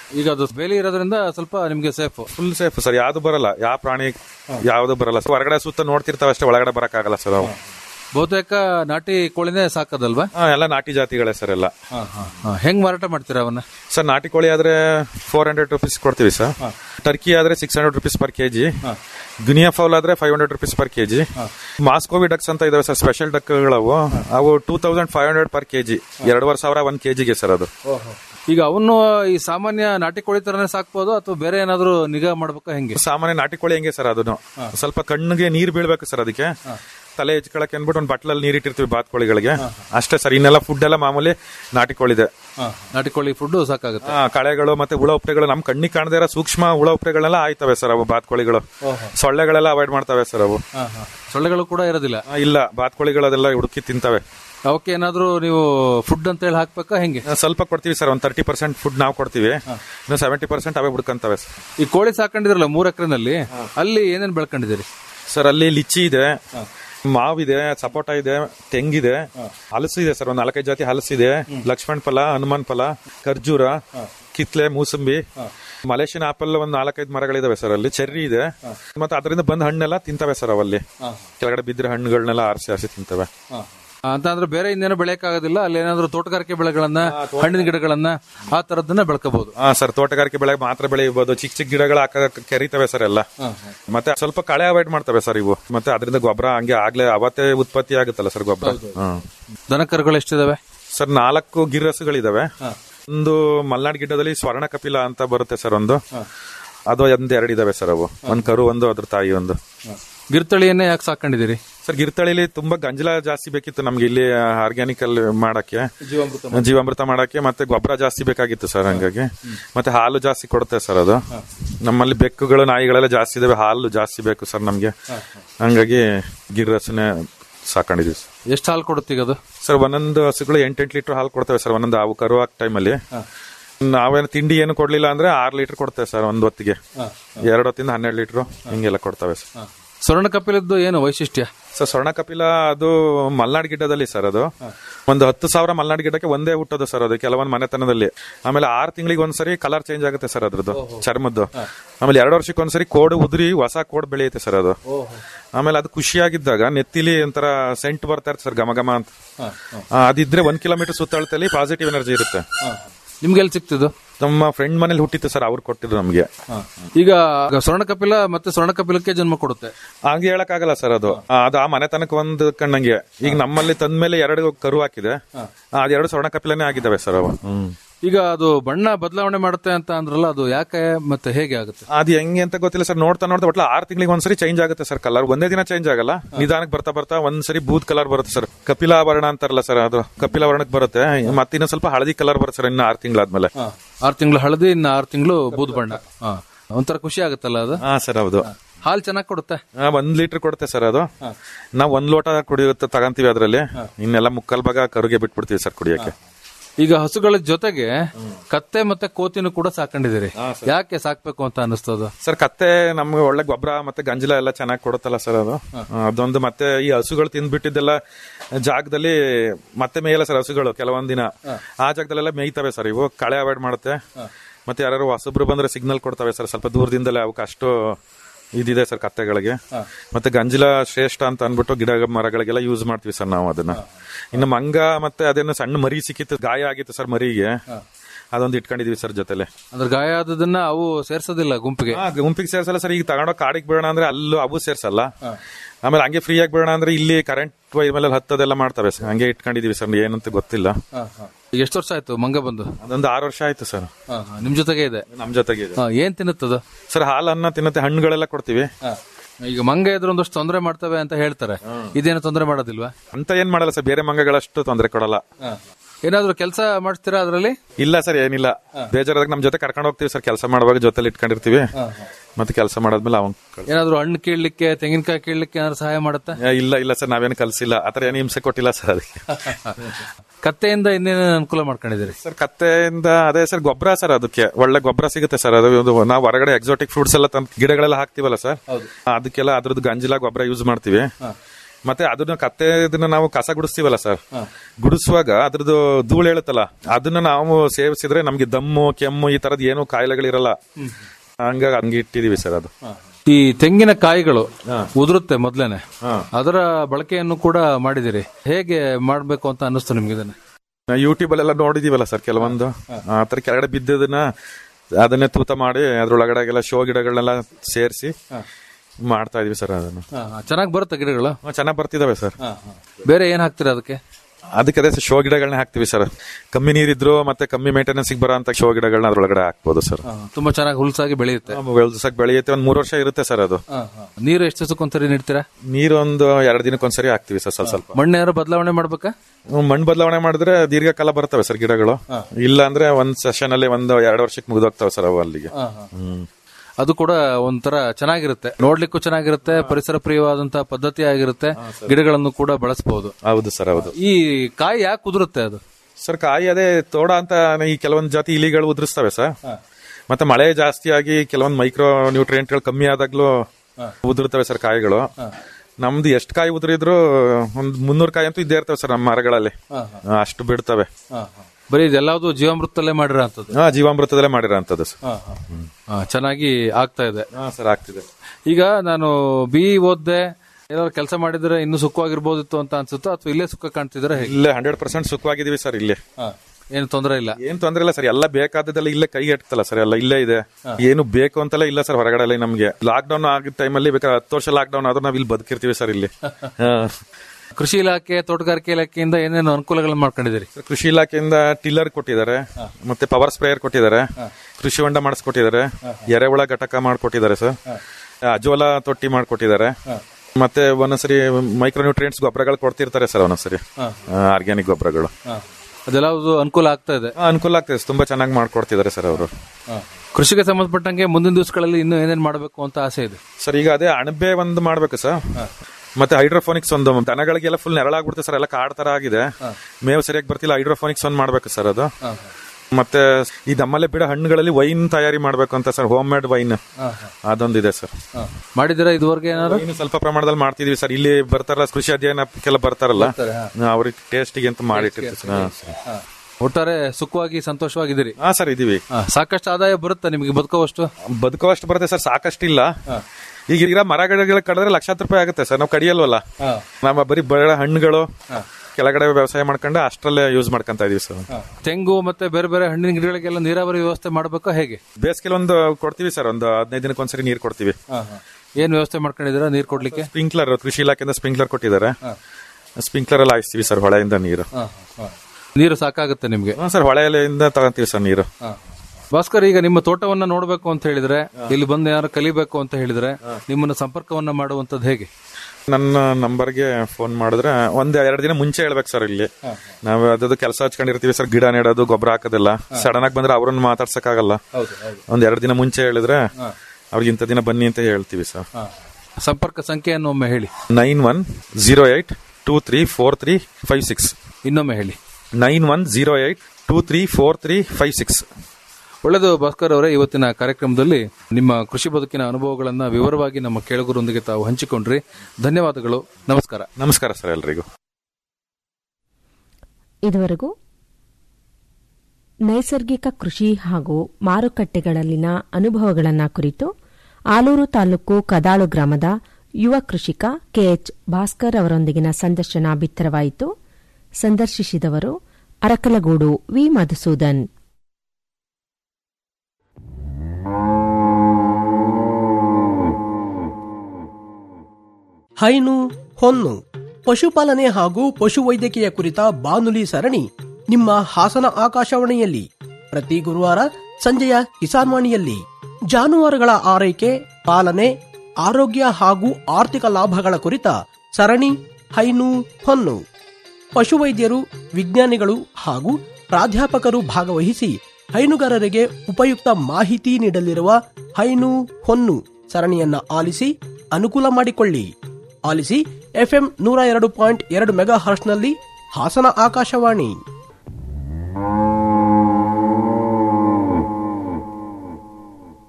ಈಗ ಅದು ಬೇಲಿ ಇರೋದ್ರಿಂದ ಸ್ವಲ್ಪ ನಿಮ್ಗೆ ಸೇಫ್ ಫುಲ್ ಸೇಫ್ ಸರ್ ಯಾವ್ದು ಬರಲ್ಲ ಯಾವ ಪ್ರಾಣಿ ಯಾವ್ದು ಬರಲ್ಲ ಸರ್ ಹೊರಗಡೆ ಸುತ್ತ ನೋಡ್ತಿರ್ತಾವ ಅಷ್ಟೇ ಒಳಗಡೆ ಬರಕ್ಕಾಗಲ್ಲ ಸರ್ ಅವು ಬಹುತೇಕ ನಾಟಿ ಕೋಳಿನೇ ಸಾಕದಲ್ವಾ ಹಾ, ಎಲ್ಲ ನಾಟಿ ಜಾತಿಗಳೇ ಸರ್ ಎಲ್ಲ ಹೆಂಗ್ ಮಾರಾಟ ಮಾಡ್ತೀರಾ ಅವನ್ನ ಸರ್ ನಾಟಿ ಕೋಳಿ ಆದ್ರೆ ಫೋರ್ ಹಂಡ್ರೆಡ್ ರುಪೀಸ್ ಕೊಡ್ತೀವಿ ಸರ್ ಟರ್ಕಿ ಆದ್ರೆ six hundred rupees per KG guinea fowl ಆದ್ರೆ five hundred rupees per KG Muscovy ducks ಅಂತ ಇದಾವೆ ಸರ್ ಸ್ಪೆಷಲ್ ಡಕ್ಗಳವು ಅವು two thousand five hundred per KG ಎರಡುವರೆ ಸಾವಿರ ಒಂದ್ ಕೆಜಿಗೆ ಸರ್ ಅದು ಈಗ ಅವನ್ನು ಈ ಸಾಮಾನ್ಯ ನಾಟಿ ಕೋಳಿ ತರನೇ ಸಾಕ್ಬೋದು ಅಥವಾ ಬೇರೆ ಏನಾದ್ರು ನಿಗಾ ಮಾಡ್ಬೇಕಾ ಹೆಂಗೆ ಸಾಮಾನ್ಯ ನಾಟಿ ಕೋಳಿ ಹೆಂಗೆ ಸರ್ ಅದನ್ನು ಸ್ವಲ್ಪ ಕಣ್ಣಿಗೆ ನೀರ್ ಬೀಳ್ಬೇಕು ಸರ್ ಅದಕ್ಕೆ ತಲೆ ಹೆಚ್ಕೊಳಕ್ಕೆ ಅನ್ಬಿಟ್ಟು ಒಂದು ಬಟ್ಲಲ್ಲಿ ನೀರ್ ಇಟ್ಟಿರ್ತೀವಿ ಬಾತ್ಕೋಳಿಗಳಿಗೆ ಅಷ್ಟೇ ಸರ್ ಇನ್ನೆಲ್ಲ ಫುಡ್ ಎಲ್ಲ ಮಾಮೂಲಿ ನಾಟಿ ಕೋಳಿದೆ ನಾಟಿ ಕೋಳಿ ಫುಡ್ ಸಾಕಾಗುತ್ತೆ ಆ, ಕಳೆಗಳು ಮತ್ತೆ ಹುಳ ಉಪ್ರೆಗಳು ನಮ್ ಕಣ್ಣಿಗೆ ಕಾಣದೇ ಇರೋ ಸೂಕ್ಷ್ಮ ಹುಳ ಉಪ್ರೆಗಳೆಲ್ಲ ಆಯ್ತವೆ ಸರ್ ಅವು ಬಾತ್ಕೋಳಿಗಳು ಸೊಳ್ಳೆಗಳೆಲ್ಲ ಅವಾಯ್ಡ್ ಮಾಡ್ತವೆ ಸರ್ ಅವು ಸೊಳ್ಳೆಗಳು ಕೂಡ ಇರೋದಿಲ್ಲ ಆ, ಇಲ್ಲ ಬಾತ್ಕೋಳಿಗಳು ಅದೆಲ್ಲ ಹುಡುಕಿ ತಿಂತವೆ ಅವಕ್ಕೆ ಏನಾದ್ರು ನೀವು ಫುಡ್ ಅಂತ ಹೇಳಿ ಹಾಕ್ಬೇಕಾ ಹೆಂಗೆ ಆ, ಸ್ವಲ್ಪ ಕೊಡ್ತೀವಿ ಸರ್ ಒಂದ್ ತರ್ಟಿ ಪರ್ಸೆಂಟ್ ಫುಡ್ ನಾವು ಕೊಡ್ತೀವಿ ಇನ್ನು ಸೆವೆಂಟಿ ಪರ್ಸೆಂಟ್ ಅವೇ ಹುಡ್ಕಂತವೆ ಸರ್ ಈ ಕೋಳಿ ಸಾಕೊಂಡಿದ್ರಲ್ಲ ಮೂರ್ ಎಕರೆನಲ್ಲಿ ಅಲ್ಲಿ ಏನೇನ್ ಬೆಳ್ಕೊಂಡಿದ್ದೀರಿ ಸರ್ ಅಲ್ಲಿ ಲಿಚ್ಚಿ ಇದೆ ಮಾವಿದೆ ಸಪೋಟ ಇದೆ ತೆಂಗಿದೆ ಹಲಸು ಇದೆ ಸರ್ ಒಂದ್ ನಾಲ್ಕೈದು ಜಾತಿ ಹಲಸಿದೆ ಲಕ್ಷ್ಮಣ್ ಫಲ ಹನುಮಾನ್ ಫಲ ಖರ್ಜೂರ ಕಿತ್ಲೆ ಮೂಸಂಬಿ ಮಲೇಷಿಯನ್ ಆಪಲ್ ಒಂದ್ ನಾಲ್ಕೈದು ಮರಗಳಿದಾವೆ ಸರ್ ಅಲ್ಲಿ ಚೆರ್ರಿ ಇದೆ ಮತ್ತೆ ಅದರಿಂದ ಬಂದ ಹಣ್ಣೆಲ್ಲ ತಿಂತವೆ ಸರ್ ಅವಲ್ಲಿ ಕೆಳಗಡೆ ಬಿದ್ದಿರೋ ಹಣ್ಣುಗಳನ್ನೆಲ್ಲ ಆರಿಸಿ ಆರಿಸಿ ತಿಂತವೆ ಅಂತ ಅಂದ್ರೆ ಬೇರೆ ಇನ್ನೇನು ಬೆಳೆಯಕ್ಕಾಗೋದಿಲ್ಲ ಅಲ್ಲಿ ಏನಾದ್ರು ತೋಟಗಾರಿಕೆ ಬೆಳೆಗಳನ್ನ ಹಣ್ಣಿನ ಗಿಡಗಳನ್ನ ಆ ತರದನ್ನ ಬೆಳ್ಕೋಬಹುದು ಹಾ ಸರ್ ತೋಟಗಾರಿಕೆ ಬೆಳೆ ಮಾತ್ರ ಬೆಳೆಯಬಹುದು ಚಿಕ್ಕ ಚಿಕ್ಕ ಗಿಡಗಳು ಹಾಕ ಕೆರಿತವೆ ಸರ್ ಎಲ್ಲ ಮತ್ತೆ ಸ್ವಲ್ಪ ಕಳೆ ಅವಾಯ್ಡ್ ಮಾಡ್ತವೆ ಸರ್ ಇವು ಮತ್ತೆ ಅದರಿಂದ ಗೊಬ್ಬರ ಹಂಗೆ ಆಗ್ಲೇ ಅವತ್ತೇ ಉತ್ಪತ್ತಿ ಆಗುತ್ತಲ್ಲ ಸರ್ ಗೊಬ್ಬರ ಹ್ಮ್ ದನ ಕರುಗಳು ಎಷ್ಟಿದಾವೆ ಸರ್ ನಾಲ್ಕು ಗಿರ್ರಸುಗಳಿದಾವೆ ಒಂದು ಮಲ್ನಾಡ್ ಗಿಡ್ಡದಲ್ಲಿ ಸ್ವರ್ಣ ಕಪಿಲ ಅಂತ ಬರುತ್ತೆ ಸರ್ ಒಂದು ಅದು ಒಂದ್ ಎರಡು ಇದಾವೆ ಸರ್ ಅವು ಒಂದ್ ಕರು ಒಂದು ಅದ್ರ ತಾಯಿ ಒಂದು ಗಿರ್ತಳಿಯನ್ನೇ ಯಾಕೆ ಸಾಕೊಂಡಿದ್ದೀರಿ ಸರ್ ಗಿರ್ತಳಿಲಿ ತುಂಬಾ ಗಂಜಲ ಜಾಸ್ತಿ ಬೇಕಿತ್ತು ನಮ್ಗೆ ಇಲ್ಲಿ ಆರ್ಗ್ಯಾನಿಕ್ ಅಲ್ಲಿ ಮಾಡಕ್ಕೆ ಜೀವಾಮೃತ ಮಾಡಕ್ಕೆ ಮತ್ತೆ ಗೊಬ್ಬರ ಜಾಸ್ತಿ ಬೇಕಾಗಿತ್ತು ಸರ್ ಹಂಗಾಗಿ ಮತ್ತೆ ಹಾಲು ಜಾಸ್ತಿ ಕೊಡುತ್ತೆ ಸರ್ ಅದು ನಮ್ಮಲ್ಲಿ ಬೆಕ್ಕುಗಳು ನಾಯಿಗಳೆಲ್ಲ ಜಾಸ್ತಿ ಇದಾವೆ ಹಾಲು ಜಾಸ್ತಿ ಬೇಕು ಸರ್ ನಮ್ಗೆ ಹಂಗಾಗಿ ಗಿರ್ರಸನೆ ಸಾಕೊಂಡಿದೀವಿ ಸರ್. ಎಷ್ಟು ಹಾಲು ಕೊಡುತ್ತೆ ಈಗ ಅದು ಸರ್ ಒಂದೊಂದು ಹಸುಗಳು ಎಂಟೆಂಟು ಲೀಟರ್ ಹಾಲು ಕೊಡ್ತೇವೆ ಸರ್ ಒಂದೊಂದು ಅವು ಕರು ಹಾಕ್ ಟೈಮಲ್ಲಿ ನಾವೇನು ತಿಂಡಿ ಏನು ಕೊಡ್ಲಿಲ್ಲ ಅಂದ್ರೆ ಆರ್ ಲೀಟರ್ ಕೊಡ್ತೇವೆ ಸರ್ ಒಂದ್ ಹೊತ್ತಿಗೆ ಎರಡು ಹೊತ್ತಿಂದ ಹನ್ನೆರಡು ಲೀಟರ್ ಹಿಂಗೆಲ್ಲ ಕೊಡ್ತವೆ ಸರ್ ಸ್ವರ್ಣ ಕಪಿಲದ್ದು ಏನು ವೈಶಿಷ್ಟ್ಯ ಸರ್ ಸ್ವರ್ಣ ಕಪಿಲ ಅದು ಮಲ್ನಾಡ್ ಗಿಡ್ಡದಲ್ಲಿ ಸರ್ ಅದು ಒಂದು ಹತ್ತು ಸಾವಿರ ಮಲ್ನಾಡ್ ಗಿಡಕ್ಕೆ ಒಂದೇ ಹುಟ್ಟೋದು ಸರ್ ಅದು ಕೆಲವೊಂದು ಮನೆತನದಲ್ಲಿ ಆಮೇಲೆ ಆರು ತಿಂಗಳಿಗೆ ಒಂದ್ಸರಿ ಕಲರ್ ಚೇಂಜ್ ಆಗುತ್ತೆ ಸರ್ ಅದ್ರದ್ದು ಚರ್ಮದ್ದು ಆಮೇಲೆ ಎರಡು ವರ್ಷಕ್ಕೆ ಒಂದ್ಸರಿ ಕೋಡ್ ಉದ್ರಿ ಹೊಸ ಕೋಡ್ ಬೆಳೆಯುತ್ತೆ ಸರ್ ಅದು ಆಮೇಲೆ ಅದು ಖುಷಿಯಾಗಿದ್ದಾಗ ನೆತ್ತಿಲಿ ಒಂಥರ ಸೆಂಟ್ ಬರ್ತಾ ಇರುತ್ತೆ ಸರ್ ಘಮ ಘಮ ಅಂತ ಆ, ಅದಿದ್ರೆ ಒಂದ್ ಕಿಲೋಮೀಟರ್ ಸುತ್ತಳತೆಯಲ್ಲಿ ಪಾಸಿಟಿವ್ ಎನರ್ಜಿ ಇರುತ್ತೆ ನಿಮ್ಗೆ ಎಲ್ಲಿ ಸಿಕ್ತಿದ್ದು ನಮ್ಮ ಫ್ರೆಂಡ್ ಮನೇಲಿ ಹುಟ್ಟಿತ್ತು ಸರ್ ಅವ್ರು ಕೊಟ್ಟಿದ್ರು ನಮ್ಗೆ ಈಗ ಸ್ವರ್ಣ ಕಪಿಲ ಮತ್ತೆ ಸ್ವರ್ಣ ಕಪಿಲಕ್ಕೆ ಜನ್ಮ ಕೊಡುತ್ತೆ ಹಂಗೆ ಹೇಳಕ್ಕಾಗಲ್ಲ ಸರ್ ಅದು ಆ, ಅದು ಆ ಮನೆತನಕ್ಕೆ ಒಂದು ಕಣ್ಣಂಗೆ ಈಗ ನಮ್ಮಲ್ಲಿ ತಂದ್ಮೇಲೆ ಎರಡು ಕರು ಹಾಕಿದೆ ಅದೆರಡು ಸ್ವರ್ಣ ಕಪಿಲನೇ ಆಗಿದ್ದಾವೆ ಸರ್ ಅವು ಹ್ಮ್ ಈಗ ಅದು ಬಣ್ಣ ಬದಲಾವಣೆ ಮಾಡುತ್ತೆ ಅಂತ ಅಂದ್ರಲ್ಲ ಅದು ಯಾಕೆ ಮತ್ತೆ ಹೇಗೆ ಆಗುತ್ತೆ ಅದು ಹೆಂಗೆ ಅಂತ ಗೊತ್ತಿಲ್ಲ ಸರ್ ನೋಡ್ತಾ ನೋಡ್ತಾ ಒಟ್ಲ ಆರು ತಿಂಗಳಿಗೆ ಒಂದ್ಸರಿ ಚೇಂಜ್ ಆಗುತ್ತೆ ಸರ್ ಕಲರ್ ಒಂದೇ ದಿನ ಚೇಂಜ್ ಆಗಲ್ಲ ನಿಧಾನಕ್ಕೆ ಬರ್ತಾ ಬರ್ತಾ ಒಂದ್ಸರಿ ಬೂತ್ ಕಲರ್ ಬರುತ್ತೆ ಸರ್ ಕಪಿಲಾಭರಣ ಅಂತಾರಲ್ಲ ಸರ್ ಅದು ಕಪಿಲಾಭರಣಕ್ಕೆ ಬರುತ್ತೆ ಮತ್ತೆ ಇನ್ನೊಂದ್ ಸ್ವಲ್ಪ ಹಳದಿ ಕಲರ್ ಬರುತ್ತೆ ಸರ್ ಇನ್ನು ಆರು ತಿಂಗಳಾದ್ಮೇಲೆ ಆರು ತಿಂಗಳು ಹಳದಿ ಇನ್ನು ಆರು ತಿಂಗಳು ಬೂದ್ ಬಣ್ಣ ಹಾ. ಒಂಥರ ಖುಷಿ ಆಗುತ್ತಲ್ಲ ಅದು ಹಾ ಸರ್ ಹೌದು ಹಾಲು ಚೆನ್ನಾಗಿ ಕೊಡುತ್ತೆ ಆ, ಒಂದ್ ಲೀಟರ್ ಕೊಡುತ್ತೆ ಸರ್ ಅದು ನಾವ್ ಒಂದ್ ಲೋಟ ಕುಡಿಯುತ್ತೆ ತಗಂತೀವಿ ಅದ್ರಲ್ಲಿ ಇನ್ನೆಲ್ಲ ಮುಕ್ಕಲ್ ಭಾಗ ಕರುಗೆ ಬಿಟ್ಬಿಡ್ತೀವಿ ಸರ್ ಕುಡಿಯಕ್ಕೆ ಈಗ ಹಸುಗಳ ಜೊತೆಗೆ ಕತ್ತೆ ಮತ್ತೆ ಕೋತಿನೂ ಕೂಡ ಸಾಕೊಂಡಿದ್ದೀರಿ ಯಾಕೆ ಸಾಕ್ಬೇಕು ಅಂತ ಅನಿಸ್ತದ ಸರ್ ಕತ್ತೆ ನಮ್ಗೆ ಒಳ್ಳೆ ಗೊಬ್ಬರ ಮತ್ತೆ ಗಂಜಲ ಎಲ್ಲ ಚೆನ್ನಾಗಿ ಕೊಡುತ್ತಲ್ಲ ಸರ್ ಅದು ಅದೊಂದು ಮತ್ತೆ ಈ ಹಸುಗಳು ತಿಂದ್ಬಿಟ್ಟಿದ್ದೆಲ್ಲ ಜಾಗದಲ್ಲಿ ಮತ್ತೆ ಮೇಯಲ್ಲ ಸರ್ ಹಸುಗಳು ಕೆಲವೊಂದ್ ದಿನ ಆ ಜಾಗದಲ್ಲೆಲ್ಲ ಮೇಯ್ತವೆ ಸರ್ ಇವು ಕಳೆ ಅವಾಯ್ಡ್ ಮಾಡುತ್ತೆ ಮತ್ತೆ ಯಾರು ಹೊಸಬ್ರು ಬಂದ್ರೆ ಸಿಗ್ನಲ್ ಕೊಡ್ತವೆ ಸರ್ ಸ್ವಲ್ಪ ದೂರದಿಂದಲೇ ಅವಕ್ಕೆ ಅಷ್ಟು ಇದಿದೆ ಸರ್ ಕತ್ತೆಗಳಿಗೆ ಮತ್ತೆ ಗಂಜಲ ಶ್ರೇಷ್ಠ ಅಂತ ಅನ್ಬಿಟ್ಟು ಗಿಡ ಮರಗಳಿಗೆಲ್ಲ ಯೂಸ್ ಮಾಡ್ತೀವಿ ಸರ್ ನಾವು ಅದನ್ನ ಇನ್ನು ಮಂಗ ಮತ್ತೆ ಅದೇನು ಸಣ್ಣ ಮರಿ ಸಿಕ್ಕಿತ್ತು ಗಾಯ ಆಗಿತ್ತು ಸರ್ ಮರಿಗೆ ಅದೊಂದು ಇಟ್ಕೊಂಡಿದೀವಿ ಸರ್ ಜೊತೆಲೆ ಅಂದ್ರೆ ಗಾಯ ಆದದನ್ನ ಅವು ಸೇರ್ಸೋದಿಲ್ಲ ಗುಂಪಿಗೆ ಹಾ, ಗುಂಪಿಗೆ ಸೇರ್ಸಲ್ಲ ಸರ್ ಈಗ ತಗೊಂಡೋಗಿ ಕಾಡಿಗೆ ಬಿಡೋಣ ಅಂದ್ರೆ ಅಲ್ಲೂ ಅವು ಸೇರ್ಸಲ್ಲ ಆಮೇಲೆ ಹಂಗೆ ಫ್ರೀ ಆಗಿ ಬಿಡೋಣ ಅಂದ್ರೆ ಇಲ್ಲಿ ಕರೆಂಟ್ ವೈರ್ ಮೇಲೆ ಹತ್ತದೆಲ್ಲ ಮಾಡ್ತವೆ ಸರ್ ಹಂಗೆ ಇಟ್ಕೊಂಡಿದೀವಿ ಸರ್ ಏನಂತ ಗೊತ್ತಿಲ್ಲ ಈಗ ಎಷ್ಟು ವರ್ಷ ಆಯ್ತು ಮಂಗ ಬಂದು ಅದೊಂದು ಆರು ವರ್ಷ ಆಯ್ತು ಸರ್ ನಿಮ್ ಜೊತೆಗೆ ಇದೆ ನಮ್ ಜೊತೆಗೆ ಇದೆ ಹಾ, ಏನ್ ತಿನ್ನುತ್ತದ ಸರ್ ಹಾಲನ್ನ ತಿನ್ನತ್ತೆ ಹಣ್ಣುಗಳೆಲ್ಲ ಕೊಡ್ತೀವಿ ಈಗ ಮಂಗ ಇದ್ರೆ ಒಂದಷ್ಟು ತೊಂದರೆ ಮಾಡ್ತವೆ ಅಂತ ಹೇಳ್ತಾರೆ ಇದೇನು ತೊಂದರೆ ಮಾಡೋದಿಲ್ವಾ ಅಂತ ಏನ್ ಮಾಡಲ್ಲ ಸರ್ ಬೇರೆ ಮಂಗಗಳಷ್ಟು ತೊಂದರೆ ಕೊಡಲ್ಲ ಏನಾದ್ರು ಕೆಲಸ ಮಾಡ್ತೀರಾ ಅದ್ರಲ್ಲಿ ಇಲ್ಲ ಸರ್ ಏನಿಲ್ಲ ಬೇಜಾರಾದಾಗ ನಮ್ ಜೊತೆ ಕರ್ಕೊಂಡು ಹೋಗ್ತೀವಿ ಸರ್ ಕೆಲಸ ಮಾಡುವಾಗ ಜೊತೆಲಿ ಇಟ್ಕೊಂಡಿರ್ತೀವಿ ಮತ್ತೆ ಕೆಲಸ ಮಾಡಾದ್ಮೇಲೆ ಅವನ್ ಏನಾದ್ರು ಹಣ್ಣು ಕೀಳ್ಲಿಕ್ಕೆ ತೆಂಗಿನಕಾಯಿ ಕೀಳ್ಲಿಕ್ಕೆ ಏನಾದ್ರು ಸಹಾಯ ಮಾಡುತ್ತೆ ಇಲ್ಲ ಇಲ್ಲ ಸರ್ ನಾವೇನು ಕಲ್ಸಿಲ್ಲ ಆತರ ಏನು ಹಿಂಸೆ ಕೊಟ್ಟಿಲ್ಲ ಸರ್ ಅದಕ್ಕೆ ಕತ್ತೆಯಿಂದ ಇನ್ನೇನು ಅನುಕೂಲ ಮಾಡ್ಕೊಂಡಿದ್ದೀರಿ ಸರ್ ಕತ್ತೆಯಿಂದ ಅದೇ ಸರ್ ಗೊಬ್ಬರ ಸರ್ ಅದಕ್ಕೆ ಒಳ್ಳೆ ಗೊಬ್ಬರ ಸಿಗುತ್ತೆ ಸರ್ ಅದು ಇದು ನಾವು ಹೊರಗಡೆ ಎಕ್ಸಾಟಿಕ್ ಫ್ರೂಟ್ಸ್ ಎಲ್ಲ ತಂದು ಗಿಡಗಳೆಲ್ಲ ಹಾಕ್ತಿವಲ್ಲ ಸರ್ ಅದಕ್ಕೆಲ್ಲ ಅದ್ರದ್ದು ಗಂಜಿಲ ಗೊಬ್ಬರ ಯೂಸ್ ಮಾಡ್ತೀವಿ ಮತ್ತೆ ಅದನ್ನ ಕತ್ತೆ ಇದನ್ನ ನಾವು ಕಸ ಗುಡಿಸ್ತೀವಲ್ಲ ಸರ್ ಗುಡಿಸುವಾಗ ಅದ್ರದ್ದು ಧೂಳು ಹೇಳುತ್ತಲ್ಲ ಅದನ್ನ ನಾವು ಸೇವಿಸಿದ್ರೆ ನಮ್ಗೆ ದಮ್ಮು ಕೆಮ್ಮು ಈ ತರದ್ ಏನು ಕಾಯಿಲೆಗಳಿರಲ್ಲ ಹಂಗಾಗಿ ಹಂಗೆ ಇಟ್ಟಿದೀವಿ ಸರ್ ಅದು ಈ ತೆಂಗಿನ ಕಾಯಿಗಳು ಉದುರುತ್ತೆ ಮೊದ್ಲೇನೆ ಅದರ ಬಳಕೆಯನ್ನು ಕೂಡ ಮಾಡಿದಿರಿ ಹೇಗೆ ಮಾಡ್ಬೇಕು ಅಂತ ಅನ್ನಿಸ್ತು ನಿಮ್ಗೆ ಇದನ್ನ ಯೂಟ್ಯೂಬ್ ಅಲ್ಲೆಲ್ಲ ನೋಡಿದೀವಲ್ಲ ಸರ್ ಕೆಲವೊಂದು ಆ ತರ ಕೆಳಗಡೆ ಬಿದ್ದದನ್ನ ಅದನ್ನೇ ತೂತ ಮಾಡಿ ಅದ್ರೊಳಗಡೆಗೆಲ್ಲ ಶೋ ಗಿಡಗಳನ್ನೆಲ್ಲ ಸೇರಿಸಿ ಮಾಡ್ತಾ ಇದೀವಿ ಸರ್ ಅದನ್ನು ಚೆನ್ನಾಗಿ ಬರುತ್ತೆ ಗಿಡಗಳು ಚೆನ್ನಾಗಿ ಬರ್ತಿದಾವೆ ಸರ್ ಬೇರೆ ಏನ್ ಹಾಕ್ತೀರಾ ಅದಕ್ಕೆ ಅದಕ್ಕೆ ಅದೇ ಶೋ ಗಿಡಗಳನ್ನ ಹಾಕ್ತಿವಿ ಸರ್ ಕಮ್ಮಿ ನೀರಿದ್ರು ಮತ್ತೆ ಕಮ್ಮಿ ಮೇಂಟೆನೆನ್ಸ್ ಬರೋ ಅಂತ ಶೋ ಗಿಡಗಳನ್ನ ಅದ್ರೊಳಗಡೆ ಹಾಕ್ಬೋದು ಸರ್ ತುಂಬಾ ಚೆನ್ನಾಗಿ ಹುಲ್ಸಾಗಿ ಬೆಳೆಯುತ್ತೆ ಬೆಳೆಸಕ್ ಬೆಳೆಯುತ್ತೆ ಒಂದ್ ಮೂರ್ ವರ್ಷ ಇರುತ್ತೆ ಸರ್ ಅದು ನೀರು ಎಷ್ಟು ದಿವಸಕ್ಕೊಂದ್ಸರಿ ನೀಡ್ತೀರಾ ನೀರು ಒಂದು ಎರಡು ದಿನಕ್ಕೊಂದ್ಸರಿ ಹಾಕ್ತಿವಿ ಸರ್ ಸ್ವಲ್ಪ ಸ್ವಲ್ಪ ಮಣ್ಣು ಯಾರು ಬದಲಾವಣೆ ಮಾಡ್ಬೇಕಾ ಮಣ್ಣು ಬದಲಾವಣೆ ಮಾಡಿದ್ರೆ ದೀರ್ಘಕಾಲ ಬರ್ತವೆ ಸರ್ ಗಿಡಗಳು ಇಲ್ಲ ಅಂದ್ರೆ ಒಂದ್ ಸೆಷನ್ ಅಲ್ಲಿ ಒಂದು ಎರಡು ವರ್ಷಕ್ಕೆ ಮುಗಿದೋಗ್ತವೆ ಸರ್ ಅವು ಅಲ್ಲಿಗೆ ಹ್ಮ್ ಅದು ಕೂಡ ಒಂಥರ ಚೆನ್ನಾಗಿರುತ್ತೆ ನೋಡ್ಲಿಕ್ಕೂ ಚೆನ್ನಾಗಿರುತ್ತೆ ಪರಿಸರ ಪ್ರಿಯವಾದಂತಹ ಪದ್ಧತಿ ಆಗಿರುತ್ತೆ ಗಿಡಗಳನ್ನು ಕೂಡ ಬಳಸಬಹುದು ಹೌದು ಸರ್ ಹೌದು ಈ ಕಾಯಿ ಯಾಕೆ ಕುದುರುತ್ತೆ ಅದು ಸರ್ ಕಾಯಿ ಅದೇ ತೋಡ ಅಂತ ಈ ಕೆಲವೊಂದು ಜಾತಿ ಇಲಿಗಳು ಉದುರಿಸ್ತವೆ ಸರ್ ಮತ್ತೆ ಮಳೆ ಜಾಸ್ತಿ ಆಗಿ ಕೆಲವೊಂದು ಮೈಕ್ರೋ ನ್ಯೂಟ್ರಿಯೆಂಟ್ಗಳು ಕಮ್ಮಿ ಆದಾಗ್ಲೂ ಉದುರ್ತವೆ ಸರ್ ಕಾಯಿಗಳು ನಮ್ದು ಎಷ್ಟು ಕಾಯಿ ಉದುರಿದ್ರು ಒಂದ್ ಮುನ್ನೂರು ಕಾಯಿ ಅಂತೂ ಇದ್ದೇ ಇರ್ತವೆ ಸರ್ ನಮ್ಮ ಮರಗಳಲ್ಲಿ ಅಷ್ಟು ಬಿಡ್ತವೆ ಬರೀ ಇದೆಲ್ಲದು ಜೀವಾಮೃತದಲ್ಲೇ ಮಾಡಿರೋ ಅಂತದ್ದು ಹಾ ಜೀವಾಮೃತದಲ್ಲೇ ಮಾಡಿರೋ ಅಂತದ್ದು ಸರ್ ಚೆನ್ನಾಗಿ ಆಗ್ತಾ ಇದೆ ಹಾ ಸರ್ ಆಗ್ತಿದೆ ಈಗ ನಾನು ಬಿ ಓದ್ದೆ ಏನಾದ್ರು ಕೆಲಸ ಮಾಡಿದ್ರೆ ಇನ್ನೂ ಸುಖವಾಗಿರ್ಬೋದಿತ್ತು ಅಂತ ಅನ್ಸುತ್ತೋ ಅಥವಾ ಇಲ್ಲೇ ಸುಖ ಕಾಣ್ತಿದ್ರೆ ಹೇಗೆ ಇಲ್ಲೇ ಹಂಡ್ರೆಡ್ ಪರ್ಸೆಂಟ್ ಸುಖವಾಗಿದೀವಿ ಸರ್ ಇಲ್ಲಿ ಏನು ತೊಂದರೆ ಇಲ್ಲ ಏನ್ ತೊಂದ್ರೆ ಇಲ್ಲ ಸರ್ ಎಲ್ಲ ಬೇಕಾದದೆಲ್ಲ ಇಲ್ಲೇ ಕೈ ಎಟ್ತಲ್ಲ ಸರ್ ಎಲ್ಲ ಇಲ್ಲೇ ಇದೆ ಏನು ಬೇಕು ಅಂತೆಲ್ಲ ಇಲ್ಲ ಸರ್ ಹೊರಗಡೆ ಎಲ್ಲ ನಮ್ಗೆ ಲಾಕ್ ಡೌನ್ ಆಗಿದ ಟೈಮಲ್ಲಿ ಬೇಕಾದ್ರೆ ಹತ್ತು ವರ್ಷ ಲಾಕ್ ಡೌನ್ ಆದ್ರೂ ನಾವ್ ಇಲ್ಲಿ ಬದುಕಿರ್ತೀವಿ ಸರ್ ಇಲ್ಲಿ ಹಾ. ಕೃಷಿ ಇಲಾಖೆ ತೋಟಗಾರಿಕೆ ಇಲಾಖೆಯಿಂದ ಏನೇನು ಅನುಕೂಲಗಳನ್ನ ಮಾಡ್ಕೊಂಡಿದ್ದೀರಿ ಕೃಷಿ ಇಲಾಖೆಯಿಂದ ಟಿಲ್ಲರ್ ಕೊಟ್ಟಿದ್ದಾರೆ ಮತ್ತೆ ಪವರ್ ಸ್ಪ್ರೇಯರ್ ಕೊಟ್ಟಿದ್ದಾರೆ ಕೃಷಿ ಹೊಂಡ ಮಾಡಿಸ್ಕೊಟ್ಟಿದ್ದಾರೆ ಎರೆಹುಳ ಘಟಕ ಮಾಡ್ಕೊಟ್ಟಿದ್ದಾರೆ ಸರ್ ಅಜೋಲ ತೊಟ್ಟಿ ಮಾಡ್ಕೊಟ್ಟಿದ್ದಾರೆ ಮತ್ತೆ ಒಂದೊಂದ್ಸರಿ ಮೈಕ್ರೋ ನ್ಯೂಟ್ರಿಯೆಂಟ್ಸ್ ಗೊಬ್ಬರಗಳು ಕೊಡ್ತಿರ್ತಾರೆ ಸರ್ ಒಂದೊಂದ್ಸರಿ ಆರ್ಗ್ಯಾನಿಕ್ ಗೊಬ್ಬರಗಳು ಅದೆಲ್ಲದು ಅನುಕೂಲ ಆಗ್ತಾ ಇದೆ ಅನುಕೂಲ ಆಗ್ತದೆ ತುಂಬಾ ಚೆನ್ನಾಗಿ ಮಾಡ್ಕೊಡ್ತಿದ್ದಾರೆ ಸರ್ ಅವರು ಕೃಷಿಗೆ ಸಂಬಂಧಪಟ್ಟಂಗೆ ಮುಂದಿನ ದಿವಸಗಳಲ್ಲಿ ಇನ್ನೂ ಏನೇನ್ ಮಾಡಬೇಕು ಅಂತ ಆಸೆ ಇದೆ ಸರ್ ಈಗ ಅದೇ ಅಣಬೆ ಒಂದು ಮಾಡ್ಬೇಕು ಸರ್ ಮತ್ತೆ ಹೈಡ್ರೋಫೋನಿಕ್ಸ್ ಒಂದು ದನಗಳಿಗೆಲ್ಲ ಫುಲ್ ನೆರಳಾಗ್ಬಿಡುತ್ತೆ ಸರ್ ಎಲ್ಲ ಕಾಡ್ ತರ ಆಗಿದೆ ಮೇವು ಸರಿಯಾಗಿ ಬರ್ತಿಲ್ಲ ಹೈಡ್ರೋಫೋನಿಕ್ಸ್ ಒಂದು ಮಾಡ್ಬೇಕು ಸರ್ ಅದು ಮತ್ತೆ ಈ ನಮ್ಮಲ್ಲೇ ಬಿಡ ಹಣ್ಣುಗಳಲ್ಲಿ ವೈನ್ ತಯಾರಿ ಮಾಡ್ಬೇಕು ಅಂತ ಸರ್ ಹೋಮ್ ಮೇಡ್ ವೈನ್ ಅದೊಂದಿದೆ ಸರ್ ಮಾಡಿದಿರಾ ಇದುವರೆಗೆ ಏನಾದ್ರು ಇನ್ನು ಸ್ವಲ್ಪ ಪ್ರಮಾಣದಲ್ಲಿ ಮಾಡ್ತಿದೀವಿ ಸರ್ ಇಲ್ಲಿ ಬರ್ತಾರಲ್ಲ ಕೃಷಿ ಅಧ್ಯಯನಕ್ಕೆಲ್ಲ ಬರ್ತಾರಲ್ಲ ಅವ್ರಿಗೆ ಟೇಸ್ಟಿಗೆ ಅಂತ ಮಾಡಿಟ್ಟಿರ್ತೀವಿ ಸರ್ ಹಾ, ಸರ್. ಒಟ್ಟಾರೆ ಸುಖವಾಗಿ ಸಂತೋಷವಾಗಿದ್ದೀರಿ ಹಾ ಸರ್ ಇದೀವಿ ಸಾಕಷ್ಟು ಆದಾಯ ಬರುತ್ತೆ ನಿಮಗೆ ಬದುಕೋವಷ್ಟು ಬದುಕೋವಷ್ಟು ಬರುತ್ತೆ ಸರ್ ಸಾಕಷ್ಟಿಲ್ಲ ಈಗ ಇರೋ ಮರಗಳ ಕಡಿದ್ರೆ ಲಕ್ಷಾಂತರ ರೂಪಾಯಿ ಆಗುತ್ತೆ ಸರ್ ನಾವು ಕಡಿಯಲ್ವಲ್ಲ ನಮ್ಮ ಬರೀ ಬರ ಹಣ್ಣುಗಳು ಕೆಳಗಡೆ ವ್ಯವಸಾಯ ಮಾಡ್ಕೊಂಡು ಅಷ್ಟರಲ್ಲೇ ಯೂಸ್ ಮಾಡ್ಕೊಂತ ಇದೀವಿ ಸರ್ ತೆಂಗು ಮತ್ತೆ ಬೇರೆ ಬೇರೆ ಹಣ್ಣಿನ ಗಿಡಗಳಿಗೆಲ್ಲ ನೀರಾವರಿ ವ್ಯವಸ್ಥೆ ಮಾಡಬೇಕು ಹೇಗೆ ಬೇಸಿಗೆ ಒಂದು ಕೊಡ್ತೀವಿ ಸರ್ ಒಂದು ಹದಿನೈದು ದಿನಕ್ಕೆ ಒಂದ್ಸರಿ ನೀರು ಕೊಡ್ತೀವಿ ಏನ್ ವ್ಯವಸ್ಥೆ ಮಾಡ್ಕೊಂಡಿದ್ದೀರಾ ನೀರ್ ಕೊಡ್ಲಿಕ್ಕೆ ಸ್ಪ್ರಿಂಕ್ಲರ್ ಕೃಷಿ ಇಲಾಖೆಯಿಂದ ಸ್ಪ್ರಿಂಕ್ಲರ್ ಕೊಟ್ಟಿದ್ದಾರೆ ಸ್ಪ್ರಿಂಕ್ಲರ್ ಎಲ್ಲ ಹಾಯಿಸ್ತೀವಿ ಸರ್ ಹೊಳೆಯಿಂದ ನೀರು ನೀರು ಸಾಕಾಗುತ್ತೆ ನಿಮ್ಗೆ ಹಾ ಸರ್ ಹೊಳೆಯಿಂದ ತಗೊಂತೀವಿ ಸರ್ ನೀರು ಭಾಸ್ಕರ್ ಈಗ ನಿಮ್ಮ ತೋಟವನ್ನ ನೋಡ್ಬೇಕು ಅಂತ ಹೇಳಿದ್ರೆ ಇಲ್ಲಿ ಬಂದು ಯಾರು ಕಲಿಬೇಕು ಅಂತ ಹೇಳಿದ್ರೆ ನಿಮ್ಮನ್ನ ಸಂಪರ್ಕವನ್ನ ಮಾಡುವಂತದ್ದು ಹೇಗೆ ನನ್ನ ನಂಬರ್ಗೆ ಫೋನ್ ಮಾಡಿದ್ರೆ ಒಂದ್ ಎರಡು ದಿನ ಮುಂಚೆ ಹೇಳ್ಬೇಕು ಸರ್ ಇಲ್ಲಿ ನಾವು ಅದ್ದು ಕೆಲಸ ಹಚ್ಕೊಂಡಿರ್ತೀವಿ ಸರ್ ಗಿಡ ನೆಡೋದು ಗೊಬ್ಬರ ಹಾಕೋದಿಲ್ಲ ಸಡನ್ ಆಗಿ ಬಂದ್ರೆ ಅವ್ರನ್ನ ಮಾತಾಡ್ಸಕ್ಕಾಗಲ್ಲ ಒಂದ್ ಎರಡು ದಿನ ಮುಂಚೆ ಹೇಳಿದ್ರೆ ಅವ್ರಿಗೆ ಇಂಥ ದಿನ ಬನ್ನಿ ಅಂತ ಹೇಳ್ತೀವಿ ಸರ್ ಸಂಪರ್ಕ ಸಂಖ್ಯೆಯನ್ನು ಒಮ್ಮೆ ಹೇಳಿ nine one zero eight two three four three five six ಇನ್ನೊಮ್ಮೆ ಹೇಳಿ nine one zero eight two three four three five six ಒಳ್ಳೆಯದು ಭಾಸ್ಕರ್ ಅವರೇ ಇವತ್ತಿನ ಕಾರ್ಯಕ್ರಮದಲ್ಲಿ ನಿಮ್ಮ ಕೃಷಿ ಬದುಕಿನ ಅನುಭವಗಳನ್ನ ವಿವರವಾಗಿ ನಮ್ಮ ಕೇಳುಗರೊಂದಿಗೆ ತಾವು ಹಂಚಿಕೊಂಡ್ರಿ ಧನ್ಯವಾದಗಳು ನಮಸ್ಕಾರ ನಮಸ್ಕಾರ ಸರ್ ಎಲ್ರಿಗೂ ಇದುವರೆಗೂ ನೈಸರ್ಗಿಕ ಕೃಷಿ ಹಾಗೂ ಮಾರುಕಟ್ಟೆಗಳಲ್ಲಿನ ಅನುಭವಗಳನ್ನ ಕುರಿತು ಆಲೂರು ತಾಲೂಕು ಕದಾಳು ಗ್ರಾಮದ ಯುವ ಕೃಷಿಕ ಕೆಎಚ್ ಭಾಸ್ಕರ್ ಅವರೊಂದಿಗಿನ ಸಂದರ್ಶನ ಬಿತ್ತರವಾಯಿತು ಸಂದರ್ಶಿಸಿದವರು ಅರಕಲಗೂಡು ವಿ ಮಧುಸೂದನ್ ಹೈನು ಹೊನ್ನು ಪಶುಪಾಲನೆ ಹಾಗೂ ಪಶುವೈದ್ಯಕೀಯ ಕುರಿತ ಬಾನುಲಿ ಸರಣಿ ನಿಮ್ಮ ಹಾಸನ ಆಕಾಶವಾಣಿಯಲ್ಲಿ ಪ್ರತಿ ಗುರುವಾರ ಸಂಜೆಯ ಕಿಸಾನ್ವಾಣಿಯಲ್ಲಿ ಜಾನುವಾರುಗಳ ಆರೈಕೆ ಪಾಲನೆ ಆರೋಗ್ಯ ಹಾಗೂ ಆರ್ಥಿಕ ಲಾಭಗಳ ಕುರಿತ ಸರಣಿ ಹೈನು ಹೊನ್ನು ಪಶುವೈದ್ಯರು ವಿಜ್ಞಾನಿಗಳು ಹಾಗೂ ಪ್ರಾಧ್ಯಾಪಕರು ಭಾಗವಹಿಸಿ ಹೈನುಗಾರರಿಗೆ ಉಪಯುಕ್ತ ಮಾಹಿತಿ ನೀಡಲಿರುವ ಹೈನು ಹೊನ್ನು ಸರಣಿಯನ್ನ ಆಲಿಸಿ ಅನುಕೂಲ ಮಾಡಿಕೊಳ್ಳಿ ಆಲಿಸಿ ಎಫ್ಎಂ ನೂರ ಎರಡು ಪಾಯಿಂಟ್ ಎರಡು ಮೆಗಾ ಹರ್ಷ್ನಲ್ಲಿ ಹಾಸನ ಆಕಾಶವಾಣಿ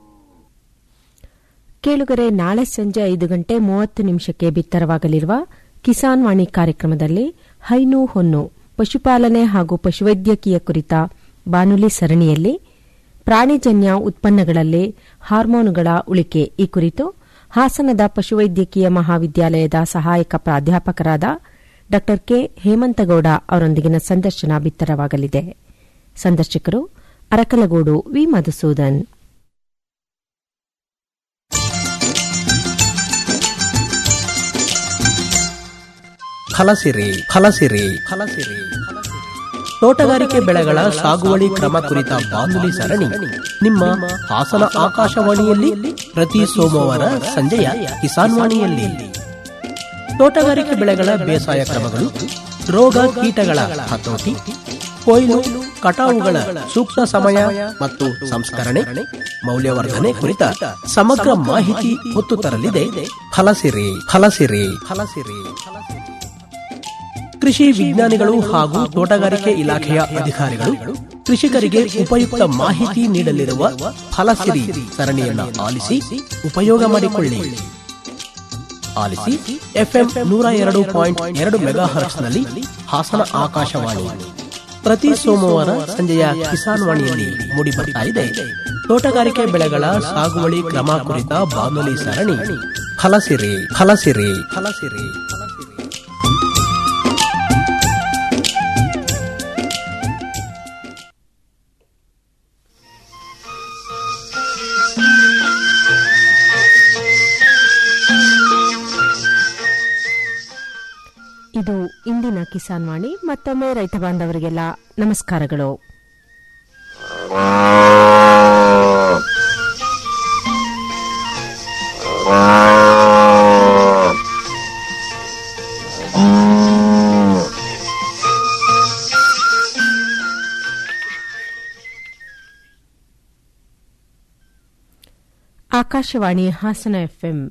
ಕೇಳುಗರೆ ನಾಳೆ ಸಂಜೆ ಐದು ಗಂಟೆ ಮೂವತ್ತು ನಿಮಿಷಕ್ಕೆ ಬಿತ್ತರವಾಗಲಿರುವ ಕಿಸಾನ್ ವಾಣಿ ಕಾರ್ಯಕ್ರಮದಲ್ಲಿ ಹೈನು ಹೊನ್ನು ಪಶುಪಾಲನೆ ಹಾಗೂ ಪಶುವೈದ್ಯಕೀಯ ಕುರಿತ ಬಾನುಲಿ ಸರಣಿಯಲ್ಲಿ ಪ್ರಾಣಿಜನ್ಯ ಉತ್ಪನ್ನಗಳಲ್ಲಿ ಹಾರ್ಮೋನುಗಳ ಉಳಿಕೆ ಈ ಕುರಿತು ಹಾಸನದ ಪಶುವೈದ್ಯಕೀಯ ಮಹಾವಿದ್ಯಾಲಯದ ಸಹಾಯಕ ಪ್ರಾಧ್ಯಾಪಕರಾದ ಡಾ ಕೆ ಹೇಮಂತಗೌಡ ಅವರೊಂದಿಗಿನ ಸಂದರ್ಶನ ಬಿತ್ತರವಾಗಲಿದೆ ಸಂದರ್ಶಕರು ಅರಕಲಗೂಡು ವಿ ಮಧುಸೂದನ್ ಫಲಸಿರಿ ಫಲಸಿರಿ ಫಲಸಿರಿ ತೋಟಗಾರಿಕೆ ಬೆಳೆಗಳ ಸಾಗುವಳಿ ಕ್ರಮ ಕುರಿತ ಬಾನುಲಿ ಸರಣಿ ನಿಮ್ಮ ಹಾಸನ ಆಕಾಶವಾಣಿಯಲ್ಲಿ ಪ್ರತಿ ಸೋಮವಾರ ಸಂಜೆಯ ಕಿಸಾನ್ ವಾಣಿಯಲ್ಲಿ ತೋಟಗಾರಿಕೆ ಬೆಳೆಗಳ ಬೇಸಾಯ ಕ್ರಮಗಳು ರೋಗ ಕೀಟಗಳ ಹತೋಟಿ ಕೊಯ್ಲು ಕಟಾವುಗಳ ಸೂಕ್ತ ಸಮಯ ಮತ್ತು ಸಂಸ್ಕರಣೆ ಮೌಲ್ಯವರ್ಧನೆ ಕುರಿತ ಸಮಗ್ರ ಮಾಹಿತಿ ಹೊತ್ತು ತರಲಿದೆ ಫಲಸಿರಿ ಫಲಸಿರಿ ಫಲಸಿರಿ ಕೃಷಿ ವಿಜ್ಞಾನಿಗಳು ಹಾಗೂ ತೋಟಗಾರಿಕೆ ಇಲಾಖೆಯ ಅಧಿಕಾರಿಗಳು ಕೃಷಿಕರಿಗೆ ಉಪಯುಕ್ತ ಮಾಹಿತಿ ನೀಡಲಿರುವ ಫಲಸಿರಿ ಸರಣಿಯನ್ನು ಆಲಿಸಿ ಉಪಯೋಗ ಮಾಡಿಕೊಳ್ಳಿ ಆಲಿಸಿ ಎಫ್ಎಂ ನೂರ ಎರಡು ಪಾಯಿಂಟ್ ಎರಡು ಮೆಗಾ ಹರ್ಟ್ಸ್ನಲ್ಲಿ ಹಾಸನ ಆಕಾಶವಾಣಿ ಪ್ರತಿ ಸೋಮವಾರ ಸಂಜೆಯ ಕಿಸಾನ್ ವಾಣಿಯಲ್ಲಿ ಮೂಡಿಬರ್ತಾ ಇದೆ ತೋಟಗಾರಿಕೆ ಬೆಳೆಗಳ ಸಾಗುವಳಿ ಕ್ರಮ ಕುರಿತ ಬಾನುಲಿ ಸರಣಿ ಫಲಸಿರಿ ಫಲಸಿರಿ ಫಲಸಿರಿ ಇದು ಇಂದಿನ ಕಿಸಾನ್ ವಾಣಿ ಮತ್ತೊಮ್ಮೆ ರೈತ ಬಾಂಧವರಿಗೆಲ್ಲ ನಮಸ್ಕಾರಗಳು ಆಕಾಶವಾಣಿ ಹಾಸನ ಎಫ್ಎಂ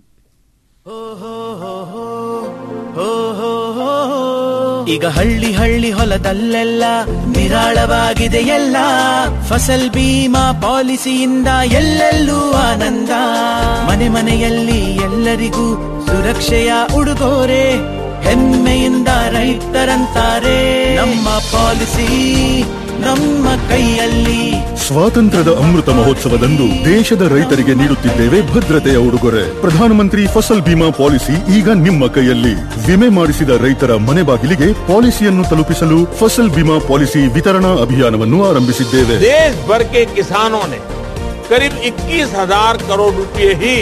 ಈಗ ಹಳ್ಳಿ ಹಳ್ಳಿ ಹೊಲದಲ್ಲೆಲ್ಲ ನಿರಾಳವಾಗಿದೆ ಎಲ್ಲ ಫಸಲ್ ಬೀಮಾ ಪಾಲಿಸಿಯಿಂದ ಎಲ್ಲೆಲ್ಲೂ ಆನಂದ ಮನೆ ಮನೆಯಲ್ಲಿ ಎಲ್ಲರಿಗೂ ಸುರಕ್ಷೆಯ ಉಡುಗೊರೆ ಹೆಮ್ಮೆಯಿಂದ ರೈತರಂತಾರೆ ನಮ್ಮ ಪಾಲಿಸಿ ನಮ್ಮ ಕೈಯಲ್ಲಿ ಸ್ವಾತಂತ್ರ್ಯದ ಅಮೃತ ಮಹೋತ್ಸವದಂದು ದೇಶದ ರೈತರಿಗೆ ನೀಡುತ್ತಿದ್ದೇವೆ ಭದ್ರತೆಯ ಉಡುಗೊರೆ ಪ್ರಧಾನಮಂತ್ರಿ ಫಸಲ್ ಬಿಮಾ ಪಾಲಿಸಿ ಈಗ ನಿಮ್ಮ ಕೈಯಲ್ಲಿ ವಿಮೆ ಮಾಡಿಸಿದ ರೈತರ ಮನೆ ಬಾಗಿಲಿಗೆ ಪಾಲಿಸಿಯನ್ನು ತಲುಪಿಸಲು ಫಸಲ್ ಬಿಮಾ ಪಾಲಿಸಿ ವಿತರಣಾ ಅಭಿಯಾನವನ್ನು ಆರಂಭಿಸಿದ್ದೇವೆ देश भर के किसानों ने करीब 21 हजार करोड़ रुपए ही